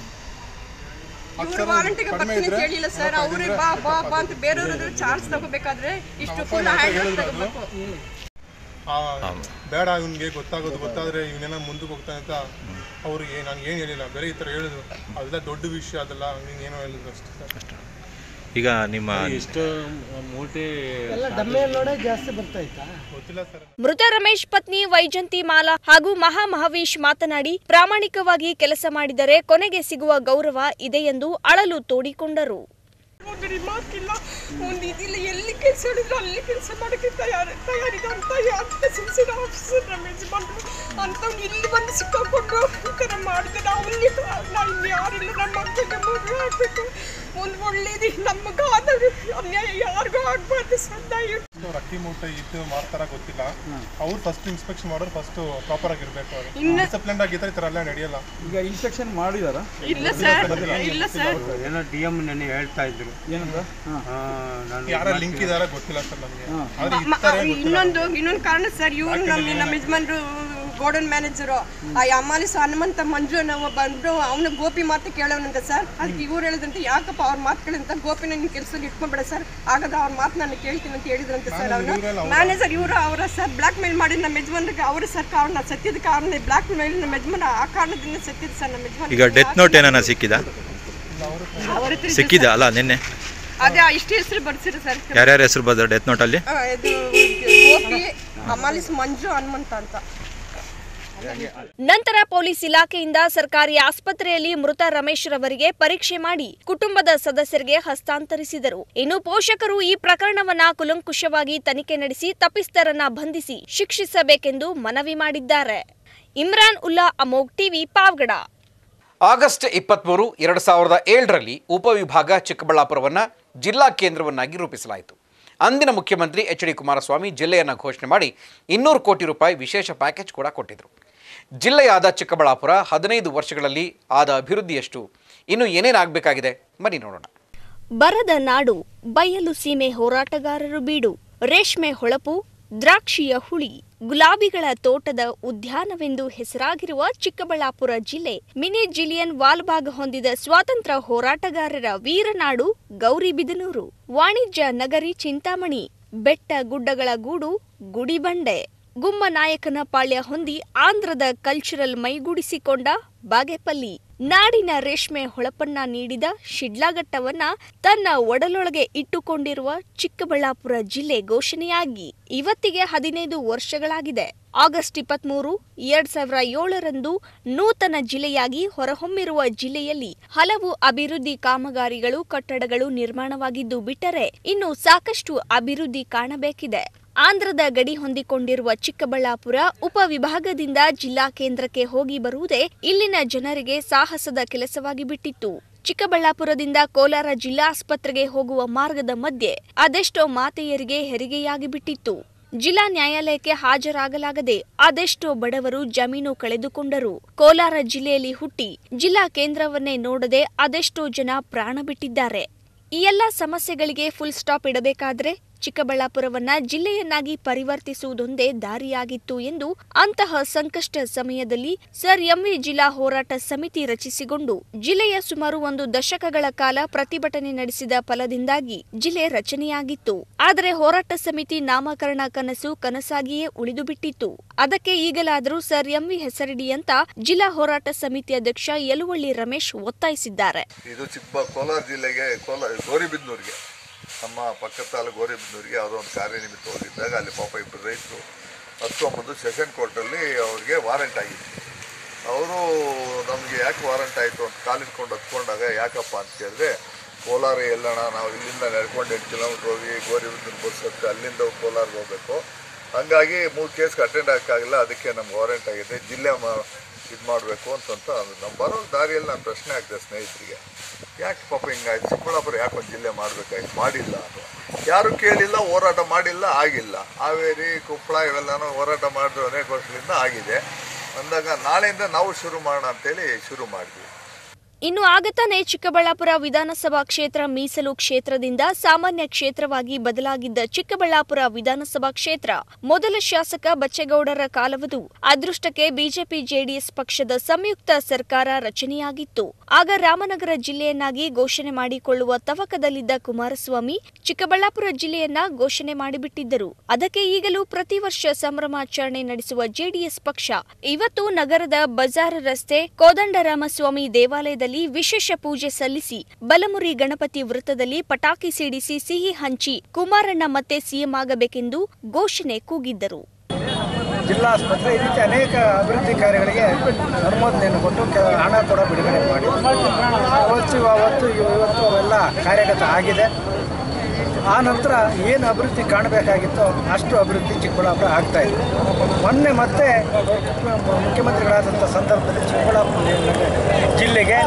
ಇವರು ವಾರಂಟಿಗೆ ಬರ್ತೀನಿ ಅಂತ ಹೇಳಿಲ್ಲ ಸರ್ ಅವರೇ ಬಾ ಬಾ ಬಾ ಅಂತ ಬೇರೆಯವ್ರ ಚಾರ್ಜ್ ತಗೋಬೇಕಾದ್ರೆ ಇಷ್ಟು ಫುಲ್ ಹ್ಯಾಂಡ್ ತಗೋಬೇಕು ಆ, ಬೇಡ ಇವನ್ಗೆ ಗೊತ್ತಾಗೋದು ಗೊತ್ತಾದ್ರೆ ಇವನೇನ ಮುಂದಕ್ಕೆ ಹೋಗ್ತಾನೆ ಅಂತ ಅವ್ರಿಗೆ ನಾನು ಏನು ಹೇಳಿಲ್ಲ ಬೇರೆ ಈ ಥರ ಹೇಳಿದ್ರು ಅದೆಲ್ಲ ದೊಡ್ಡ ವಿಷಯ ಅದೆಲ್ಲ ನೀನು ಏನೋ ಹೇಳಿದ್ರು ಅಷ್ಟೇ ಸರ್ ಈಗ ನಿಮ್ಮ ಎಷ್ಟು ಮೂಟೆ ಎಲ್ಲ ಡಮ್ಮೆಯಲ್ಲೋಡೆ ಜಾಸ್ತಿ ಬರ್ತಾ ಇತ್ತಾ ಗೊತ್ತಿಲ್ಲ ಸರ್ ಮೃತ ರಮೇಶ್ ಪತ್ನಿ ವೈಜಂತಿ ಮಾಲಾ ಹಾಗೂ ಮಹಾ ಮಹವೀಶ್ ಮಾತನಾಡಿ ಪ್ರಾಮಾಣಿಕವಾಗಿ ಕೆಲಸ ಮಾಡಿದರೆ ಕೊನೆಗೆ ಸಿಗುವ ಗೌರವ ಇದೆ ಎಂದು ಅಳಲು ತೋಡಿಕೊಂಡರು ಒಂದು ಮಾತಿಲ್ಲ ಒಂದು ಇದಿಲ್ಲ ಎಲ್ಲಿ ಕೆಲಸ ಹೇಳಿದ್ರು ಅಲ್ಲಿ ಕೆಲಸ ಮಾಡೋಕ್ಕೆ ತಯಾರ ತಯಾರಿದ ಅಂತ ಅಂತ ಸಿನ್ಸಿಯರ್ ಆಫೀಸರ್ ರಮೇಶ್ ಬಂದರು ಅಂಥವ್ನು ಇಲ್ಲಿ ಬಂದು ಸಿಕ್ಕಾಕೊಂಡು ಈ ಥರ ಮಾಡಿದ್ರೆ ನಾವು ಇಲ್ಲಿ ನಾವು ಇಲ್ಲಿ ಯಾರಿಲ್ಲ ನಮ್ಮ ಮಕ್ಕಳಿಗೆ ಮದುವೆ ಆಗಬೇಕು ಒಂದು ಒಳ್ಳೇದು ನಮಗಾದರೂ ಅನ್ಯಾಯ ಯಾರಿಗೂ ಆಗಬಾರ್ದು ಸದ್ದ ಅವ್ರು ಅಕ್ಕಿ ಮೂಟೆ ಇದ್ದು ಮಾಡ್ತಾರ ಗೊತ್ತಿಲ್ಲ ಅವ್ರು ಫಸ್ಟ್ ಇನ್ಸ್ಪೆಕ್ಷನ್ ಮಾಡೋರು ಫಸ್ಟ್ ಪ್ರಾಪರ್ ಆಗಿರ್ಬೇಕು ಅವ್ರು ಇನ್ನು- ಡಿಸಿಪ್ಲಿನ್ ಆಗಿದ್ರೆ ಈ ಥರ ಎಲ್ಲ ನಡೆಯಲ್ಲ ಈಗ ಇನ್ಸ್ಪೆಕ್ಷನ್ ಮಾಡಿದಾರ ಇಲ್ಲ ಸರ್ ಇಲ್ಲ ಸರ್ ಏನೋ ಡಿ ಎಂ ನೆನೆ ಹೇಳ್ತಾ ಇದ್ರು ಏನಂತ ಯಾರ ಲಿಂಕ್ ಇದಾರ ಗೊತ್ತಿಲ್ಲ ಸರ್ ನಮಗೆ ಆದ್ರೆ ಮ- ಮ- ಇರ್ತಾರೆ ಗೊತ್ತಿಲ್ಲ ಇನ್ನೊಂದು ಇನ್ನೊಂದು ಕಾರಣ ಸರ್ ಇವ್ರು ನಮ್ಮ ನಮ್ಮ ಯಜಮಾನ್ರು ಗೋಡನ್ ಮ್ಯಾನೇಜರು ಆ ಅಮ್ಮಾಲಿಸ್ ಹನುಮಂತ ಮಂಜು ಅನ್ನೋ ಬಂದ್ರು ಅವನು ಗೋಪಿ ಮಾತು ಕೇಳೋನಂತೆ ಸರ್ ಅದಕ್ಕೆ ಇವ್ರು ಹೇಳಿದಂತೆ ಯಾಕಪ್ಪ ಅವ್ರ ಮಾತು ಕೇಳಿದಂತ ಗೋಪಿನ ನಿನ್ನ ಕೆಲಸದಲ್ಲಿ ಇಟ್ಕೊಂಬೇಡ ಸರ್ ಆಗದ ಅವ್ರ ಮಾತು ನಾನು ಕೇಳ್ತೀನಿ ಅಂತ ಹೇಳಿದ್ರಂತೆ ಸರ್ ಅವನು ಮ್ಯಾನೇಜರ್ ಇವರು ಅವರ ಸರ್ ಬ್ಲಾಕ್ ಮೇಲ್ ಮಾಡಿ ನಮ್ಮ ಯಜಮಾನ್ರಿಗೆ ಅವರು ಸರ್ ಕಾರಣ ಸತ್ಯದ ಕಾರಣ ಬ್ಲಾಕ್ ಮೇಲ್ ನಮ್ಮ ಯಜಮಾನ ಆ ಕಾರಣದಿಂದ ಸತ್ಯದ ಸರ್ ನಮ್ಮ ಯಜಮಾನ್ ಈಗ ಡೆತ್ ನೋಟ್ ಏನಾನ ಸಿಕ್ಕಿದ ಅವ್ರ ಹತ್ರ ಇದೆ ಸಿಕ್ಕಿದ ಸರ್. ಅಲ್ಲ ನಿನ್ನೆ ಅದೇ ಇಷ್ಟು ಹೆಸರು ಬರ್ಸಿರು ಸರ್ ಯಾರ್ಯಾರ ಹೆಸರು ಬಂದ ಡೆತ್ ನೋಟಲ್ಲಿ ಆ, ಇದು ಗೋಪಿ ಅಮಾಲಿಸ್ ಮಂಜು ಹನುಮಂತ ಅಂತ ನಂತರ ಪೊಲೀಸ್ ಇಲಾಖೆಯಿಂದ ಸರ್ಕಾರಿ ಆಸ್ಪತ್ರೆಯಲ್ಲಿ ಮೃತ ರಮೇಶ್ ರವರಿಗೆ ಪರೀಕ್ಷೆ ಮಾಡಿ ಕುಟುಂಬದ ಸದಸ್ಯರಿಗೆ ಹಸ್ತಾಂತರಿಸಿದರು ಇನ್ನು ಪೋಷಕರು ಈ ಪ್ರಕರಣವನ್ನ ಕುಲಂಕುಷವಾಗಿ ತನಿಖೆ ನಡೆಸಿ ತಪ್ಪಿತಸ್ಥರನ್ನ ಬಂಧಿಸಿ ಶಿಕ್ಷಿಸಬೇಕೆಂದು ಮನವಿ ಮಾಡಿದ್ದಾರೆ ಇಮ್ರಾನ್ ಉಲ್ಲಾ ಅಮೋಗ್ ಟಿವಿ ಪಾವಗಡ ಆಗಸ್ಟ್ ಇಪ್ಪತ್ತ್ಮೂರು ಎರಡು ಸಾವಿರದ ಏಳರಲ್ಲಿ ಉಪವಿಭಾಗ ಚಿಕ್ಕಬಳ್ಳಾಪುರವನ್ನು ಜಿಲ್ಲಾ ಕೇಂದ್ರವನ್ನಾಗಿ ರೂಪಿಸಲಾಯಿತು ಅಂದಿನ ಮುಖ್ಯಮಂತ್ರಿ ಎಚ್ ಡಿ ಕುಮಾರಸ್ವಾಮಿ ಜಿಲ್ಲೆಯನ್ನು ಘೋಷಣೆ ಮಾಡಿ ಇನ್ನೂರು ಕೋಟಿ ರೂಪಾಯಿ ವಿಶೇಷ ಪ್ಯಾಕೇಜ್ ಕೂಡ ಕೊಟ್ಟಿದ್ದರು ಜಿಲ್ಲೆಯಾದ ಚಿಕ್ಕಬಳ್ಳಾಪುರ ಹದಿನೈದು ವರ್ಷಗಳಲ್ಲಿ ಆದ ಅಭಿವೃದ್ಧಿಯಷ್ಟು ಇನ್ನು ಏನೇನಾಗಬೇಕಾಗಿದೆ ಬನ್ನಿ ನೋಡೋಣ ಬರದ ನಾಡು ಬಯಲು ಸೀಮೆ ಹೋರಾಟಗಾರರು ಬೀಡು ರೇಷ್ಮೆ ಹೊಳಪು ದ್ರಾಕ್ಷಿಯ ಹುಳಿ ಗುಲಾಬಿಗಳ ತೋಟದ ಉದ್ಯಾನವೆಂದು ಹೆಸರಾಗಿರುವ ಚಿಕ್ಕಬಳ್ಳಾಪುರ ಜಿಲ್ಲೆ ಮಿನಿ ಜಿಲಿಯನ್ ವಾಲ್ಬಾಗ್ ಹೊಂದಿದ ಸ್ವಾತಂತ್ರ್ಯ ಹೋರಾಟಗಾರರ ವೀರನಾಡು ಗೌರಿಬಿದನೂರು ವಾಣಿಜ್ಯ ನಗರಿ ಚಿಂತಾಮಣಿ ಬೆಟ್ಟ ಗುಡ್ಡಗಳ ಗೂಡು ಗುಡಿಬಂಡೆ ಗುಮ್ಮನಾಯಕನ ಪಾಳ್ಯ ಹೊಂದಿ ಆಂಧ್ರದ ಕಲ್ಚರಲ್ ಮೈಗೂಡಿಸಿಕೊಂಡ ಬಾಗೇಪಲ್ಲಿ ನಾಡಿನ ರೇಷ್ಮೆ ಹೊಳಪನ್ನ ನೀಡಿದ ಶಿಡ್ಲಾಘಟ್ಟವನ್ನ ತನ್ನ ಒಡಲೊಳಗೆ ಇಟ್ಟುಕೊಂಡಿರುವ ಚಿಕ್ಕಬಳ್ಳಾಪುರ ಜಿಲ್ಲೆ ಘೋಷಣೆಯಾಗಿ ಇವತ್ತಿಗೆ ಹದಿನೈದು ವರ್ಷಗಳಾಗಿದೆ ಆಗಸ್ಟ್ ಇಪ್ಪತ್ಮೂರು ಎರಡ್ ಸಾವಿರ ಏಳರಂದು ನೂತನ ಜಿಲ್ಲೆಯಾಗಿ ಹೊರಹೊಮ್ಮಿರುವ ಜಿಲ್ಲೆಯಲ್ಲಿ ಹಲವು ಅಭಿವೃದ್ಧಿ ಕಾಮಗಾರಿಗಳು ಕಟ್ಟಡಗಳು ನಿರ್ಮಾಣವಾಗಿದ್ದು ಬಿಟ್ಟರೆ ಇನ್ನು ಸಾಕಷ್ಟು ಅಭಿವೃದ್ಧಿ ಕಾಣಬೇಕಿದೆ ಆಂಧ್ರದ ಗಡಿ ಹೊಂದಿಕೊಂಡಿರುವ ಚಿಕ್ಕಬಳ್ಳಾಪುರ ಉಪವಿಭಾಗದಿಂದ ಜಿಲ್ಲಾ ಕೇಂದ್ರಕ್ಕೆ ಹೋಗಿ ಬರುವುದೇ ಇಲ್ಲಿನ ಜನರಿಗೆ ಸಾಹಸದ ಕೆಲಸವಾಗಿ ಬಿಟ್ಟಿತ್ತು ಚಿಕ್ಕಬಳ್ಳಾಪುರದಿಂದ ಕೋಲಾರ ಜಿಲ್ಲಾಸ್ಪತ್ರೆಗೆ ಹೋಗುವ ಮಾರ್ಗದ ಮಧ್ಯೆ ಅದೆಷ್ಟೋ ಮಾತೆಯರಿಗೆ ಹೆರಿಗೆಯಾಗಿ ಬಿಟ್ಟಿತ್ತು ಜಿಲ್ಲಾ ನ್ಯಾಯಾಲಯಕ್ಕೆ ಹಾಜರಾಗಲಾಗದೆ ಅದೆಷ್ಟೋ ಬಡವರು ಜಮೀನು ಕಳೆದುಕೊಂಡರು ಕೋಲಾರ ಜಿಲ್ಲೆಯಲ್ಲಿ ಹುಟ್ಟಿ ಜಿಲ್ಲಾ ಕೇಂದ್ರವನ್ನೇ ನೋಡದೆ ಅದೆಷ್ಟೋ ಜನ ಪ್ರಾಣ ಬಿಟ್ಟಿದ್ದಾರೆ ಈ ಎಲ್ಲ ಸಮಸ್ಯೆಗಳಿಗೆ ಫುಲ್ ಸ್ಟಾಪ್ ಇಡಬೇಕಾದ್ರೆ ಚಿಕ್ಕಬಳ್ಳಾಪುರವನ್ನ ಜಿಲ್ಲೆಯನ್ನಾಗಿ ಪರಿವರ್ತಿಸುವುದೊಂದೇ ದಾರಿಯಾಗಿತ್ತು ಎಂದು ಅಂತಹ ಸಂಕಷ್ಟ ಸಮಯದಲ್ಲಿ ಸರ್ ಎಂವಿ ಜಿಲ್ಲಾ ಹೋರಾಟ ಸಮಿತಿ ರಚಿಸಿಕೊಂಡು ಜಿಲ್ಲೆಯ ಸುಮಾರು ಒಂದು ದಶಕಗಳ ಕಾಲ ಪ್ರತಿಭಟನೆ ನಡೆಸಿದ ಫಲದಿಂದಾಗಿ ಜಿಲ್ಲೆ ರಚನೆಯಾಗಿತ್ತು ಆದರೆ ಹೋರಾಟ ಸಮಿತಿ ನಾಮಕರಣ ಕನಸು ಕನಸಾಗಿಯೇ ಉಳಿದುಬಿಟ್ಟಿತ್ತು ಅದಕ್ಕೆ ಈಗಲಾದರೂ ಸರ್ ಎಂವಿ ಹೆಸರಿಡಿ ಅಂತ ಜಿಲ್ಲಾ ಹೋರಾಟ ಸಮಿತಿ ಅಧ್ಯಕ್ಷ ಯಲುವಳ್ಳಿ ರಮೇಶ್ ಒತ್ತಾಯಿಸಿದ್ದಾರೆ ಇದು ಚಿಕ್ಕ ಕೋಲಾರ ಜಿಲ್ಲೆಗೆ ಕೋಲಾರ ಗೌರಿಬಿದನೂರಿಗೆ ನಮ್ಮ ಪಕ್ಕದ ತಾಲೂಕು ಗೌರಿಬಿದನೂರಿಗೆ ಯಾವುದೋ ಒಂದು ಕಾರ್ಯನಿಮಿತ್ತ ಹೋಗಿದ್ದಾಗ ಅಲ್ಲಿ ಪಾಪ ಇಬ್ಬರು ರೈತರು ಹತ್ಕೊಂಬಂದು ಸೆಷನ್ ಕೋರ್ಟಲ್ಲಿ ಅವ್ರಿಗೆ ವಾರೆಂಟ್ ಆಗಿತ್ತು ಅವರು ನಮಗೆ ಯಾಕೆ ವಾರೆಂಟ್ ಆಯಿತು ಅಂತ ಕಾಲಿಟ್ಕೊಂಡು ಹತ್ಕೊಂಡಾಗ ಯಾಕಪ್ಪ ಅಂತ ಕೇಳಿದ್ರೆ ಕೋಲಾರ ಎಲ್ಲಣ ನಾವು ಇಲ್ಲಿಂದ ನಡ್ಕೊಂಡು ಎಂಟು ಕಿಲೋಮೀಟ್ರ್ ಹೋಗಿ ಗೋರಿಬಿದನೂರು ಬಸ್ ಹತ್ತಿ ಅಲ್ಲಿಂದ ಕೋಲಾರ್ಗೆ ಹೋಗಬೇಕು ಹಂಗಾಗಿ ಮೂರು ಕೇಸ್ಗೆ ಅಟೆಂಡ್ ಮಾಡೋಕ್ಕಾಗಿಲ್ಲ ಅದಕ್ಕೆ ನಮ್ಗೆ ವಾರೆಂಟ್ ಆಗಿದೆ ಜಿಲ್ಲೆ ಮಾ ಇದು ಮಾಡಬೇಕು ಅಂತಂತ ಅಂದ್ರು. ನಮ್ಮ ಬರೋ ದಾರಿಯಲ್ಲಿ ನಾನು ಪ್ರಶ್ನೆ ಹಾಕಿದೆ ಸ್ನೇಹಿತರಿಗೆ ಯಾಕೆ ಪಾಪ ಹಿಂಗಾಯ್ತು ಚಿಕ್ಕಬಳ್ಳಾಪುರ ಯಾಕೆ ಒಂದು ಜಿಲ್ಲೆ ಮಾಡಬೇಕಾಯ್ತು ಮಾಡಿಲ್ಲ ಅಂತ ಯಾರು ಕೇಳಿಲ್ಲ ಹೋರಾಟ ಮಾಡಿಲ್ಲ ಆಗಿಲ್ಲ ಹಾವೇರಿ ಕೊಪ್ಪಳ ಇವೆಲ್ಲನೂ ಹೋರಾಟ ಮಾಡಿದ್ರು ಅನೇಕ ವರ್ಷಗಳಿಂದ ಆಗಿದೆ ಅಂದಾಗ ನಾಳೆಯಿಂದ ನಾವು ಶುರು ಮಾಡೋಣ ಅಂತೇಳಿ ಶುರು ಮಾಡಿದ್ವಿ ಇನ್ನು ಆಗತಾನೆ ಚಿಕ್ಕಬಳ್ಳಾಪುರ ವಿಧಾನಸಭಾ ಕ್ಷೇತ್ರ ಮೀಸಲು ಕ್ಷೇತ್ರದಿಂದ ಸಾಮಾನ್ಯ ಕ್ಷೇತ್ರವಾಗಿ ಬದಲಾಗಿದ್ದ ಚಿಕ್ಕಬಳ್ಳಾಪುರ ವಿಧಾನಸಭಾ ಕ್ಷೇತ್ರ ಮೊದಲ ಶಾಸಕ ಬಚ್ಚೇಗೌಡರ ಕಾಲವದು ಅದೃಷ್ಟಕ್ಕೆ ಬಿಜೆಪಿ ಜೆಡಿಎಸ್ ಪಕ್ಷದ ಸಂಯುಕ್ತ ಸರ್ಕಾರ ರಚನೆಯಾಗಿತ್ತು ಆಗ ರಾಮನಗರ ಜಿಲ್ಲೆಯನ್ನಾಗಿ ಘೋಷಣೆ ಮಾಡಿಕೊಳ್ಳುವ ತವಕದಲ್ಲಿದ್ದ ಕುಮಾರಸ್ವಾಮಿ ಚಿಕ್ಕಬಳ್ಳಾಪುರ ಜಿಲ್ಲೆಯನ್ನ ಘೋಷಣೆ ಮಾಡಿಬಿಟ್ಟಿದ್ದರು ಅದಕ್ಕೆ ಈಗಲೂ ಪ್ರತಿ ವರ್ಷ ಸಂಭ್ರಮಾಚರಣೆ ನಡೆಸುವ ಜೆಡಿಎಸ್ ಪಕ್ಷ ಇವತ್ತು ನಗರದ ಬಜಾರ್ ರಸ್ತೆ ಕೋದಂಡರಾಮಸ್ವಾಮಿ ದೇವಾಲಯದಲ್ಲಿ ವಿಶೇಷ ಪೂಜೆ ಸಲ್ಲಿಸಿ ಬಲಮುರಿ ಗಣಪತಿ ವೃತ್ತದಲ್ಲಿ ಪಟಾಕಿ ಸಿಡಿಸಿ ಸಿಹಿ ಹಂಚಿ ಕುಮಾರಣ್ಣ ಮತ್ತೆ ಸಿಎಂ ಆಗಬೇಕೆಂದು ಘೋಷಣೆ ಕೂಗಿದ್ದರು ಜಿಲ್ಲಾಸ್ಪತ್ರೆ ಇದಕ್ಕೆ ಅನೇಕ ಅಭಿವೃದ್ಧಿ ಕಾರ್ಯಗಳಿಗೆ ಅನುಮೋದನೆಯನ್ನು ಕೊಟ್ಟು ಕೆ ಹಣ ಕೂಡ ಬಿಡುಗಡೆ ಮಾಡಿ ಅವತ್ತು ಅವತ್ತು ಇವತ್ತು ಅವೆಲ್ಲ ಕಾರ್ಯಗತ ಆಗಿದೆ ಆ ನಂತರ ಏನು ಅಭಿವೃದ್ಧಿ ಕಾಣಬೇಕಾಗಿತ್ತೋ ಅಷ್ಟು ಅಭಿವೃದ್ಧಿ ಚಿಕ್ಕಬಳ್ಳಾಪುರ ಆಗ್ತಾ ಇದೆ ಮೊನ್ನೆ ಮತ್ತೆ ಮುಖ್ಯಮಂತ್ರಿಗಳಾದಂಥ ಸಂದರ್ಭದಲ್ಲಿ ಚಿಕ್ಕಬಳ್ಳಾಪುರ ಜಿಲ್ಲೆಗೆ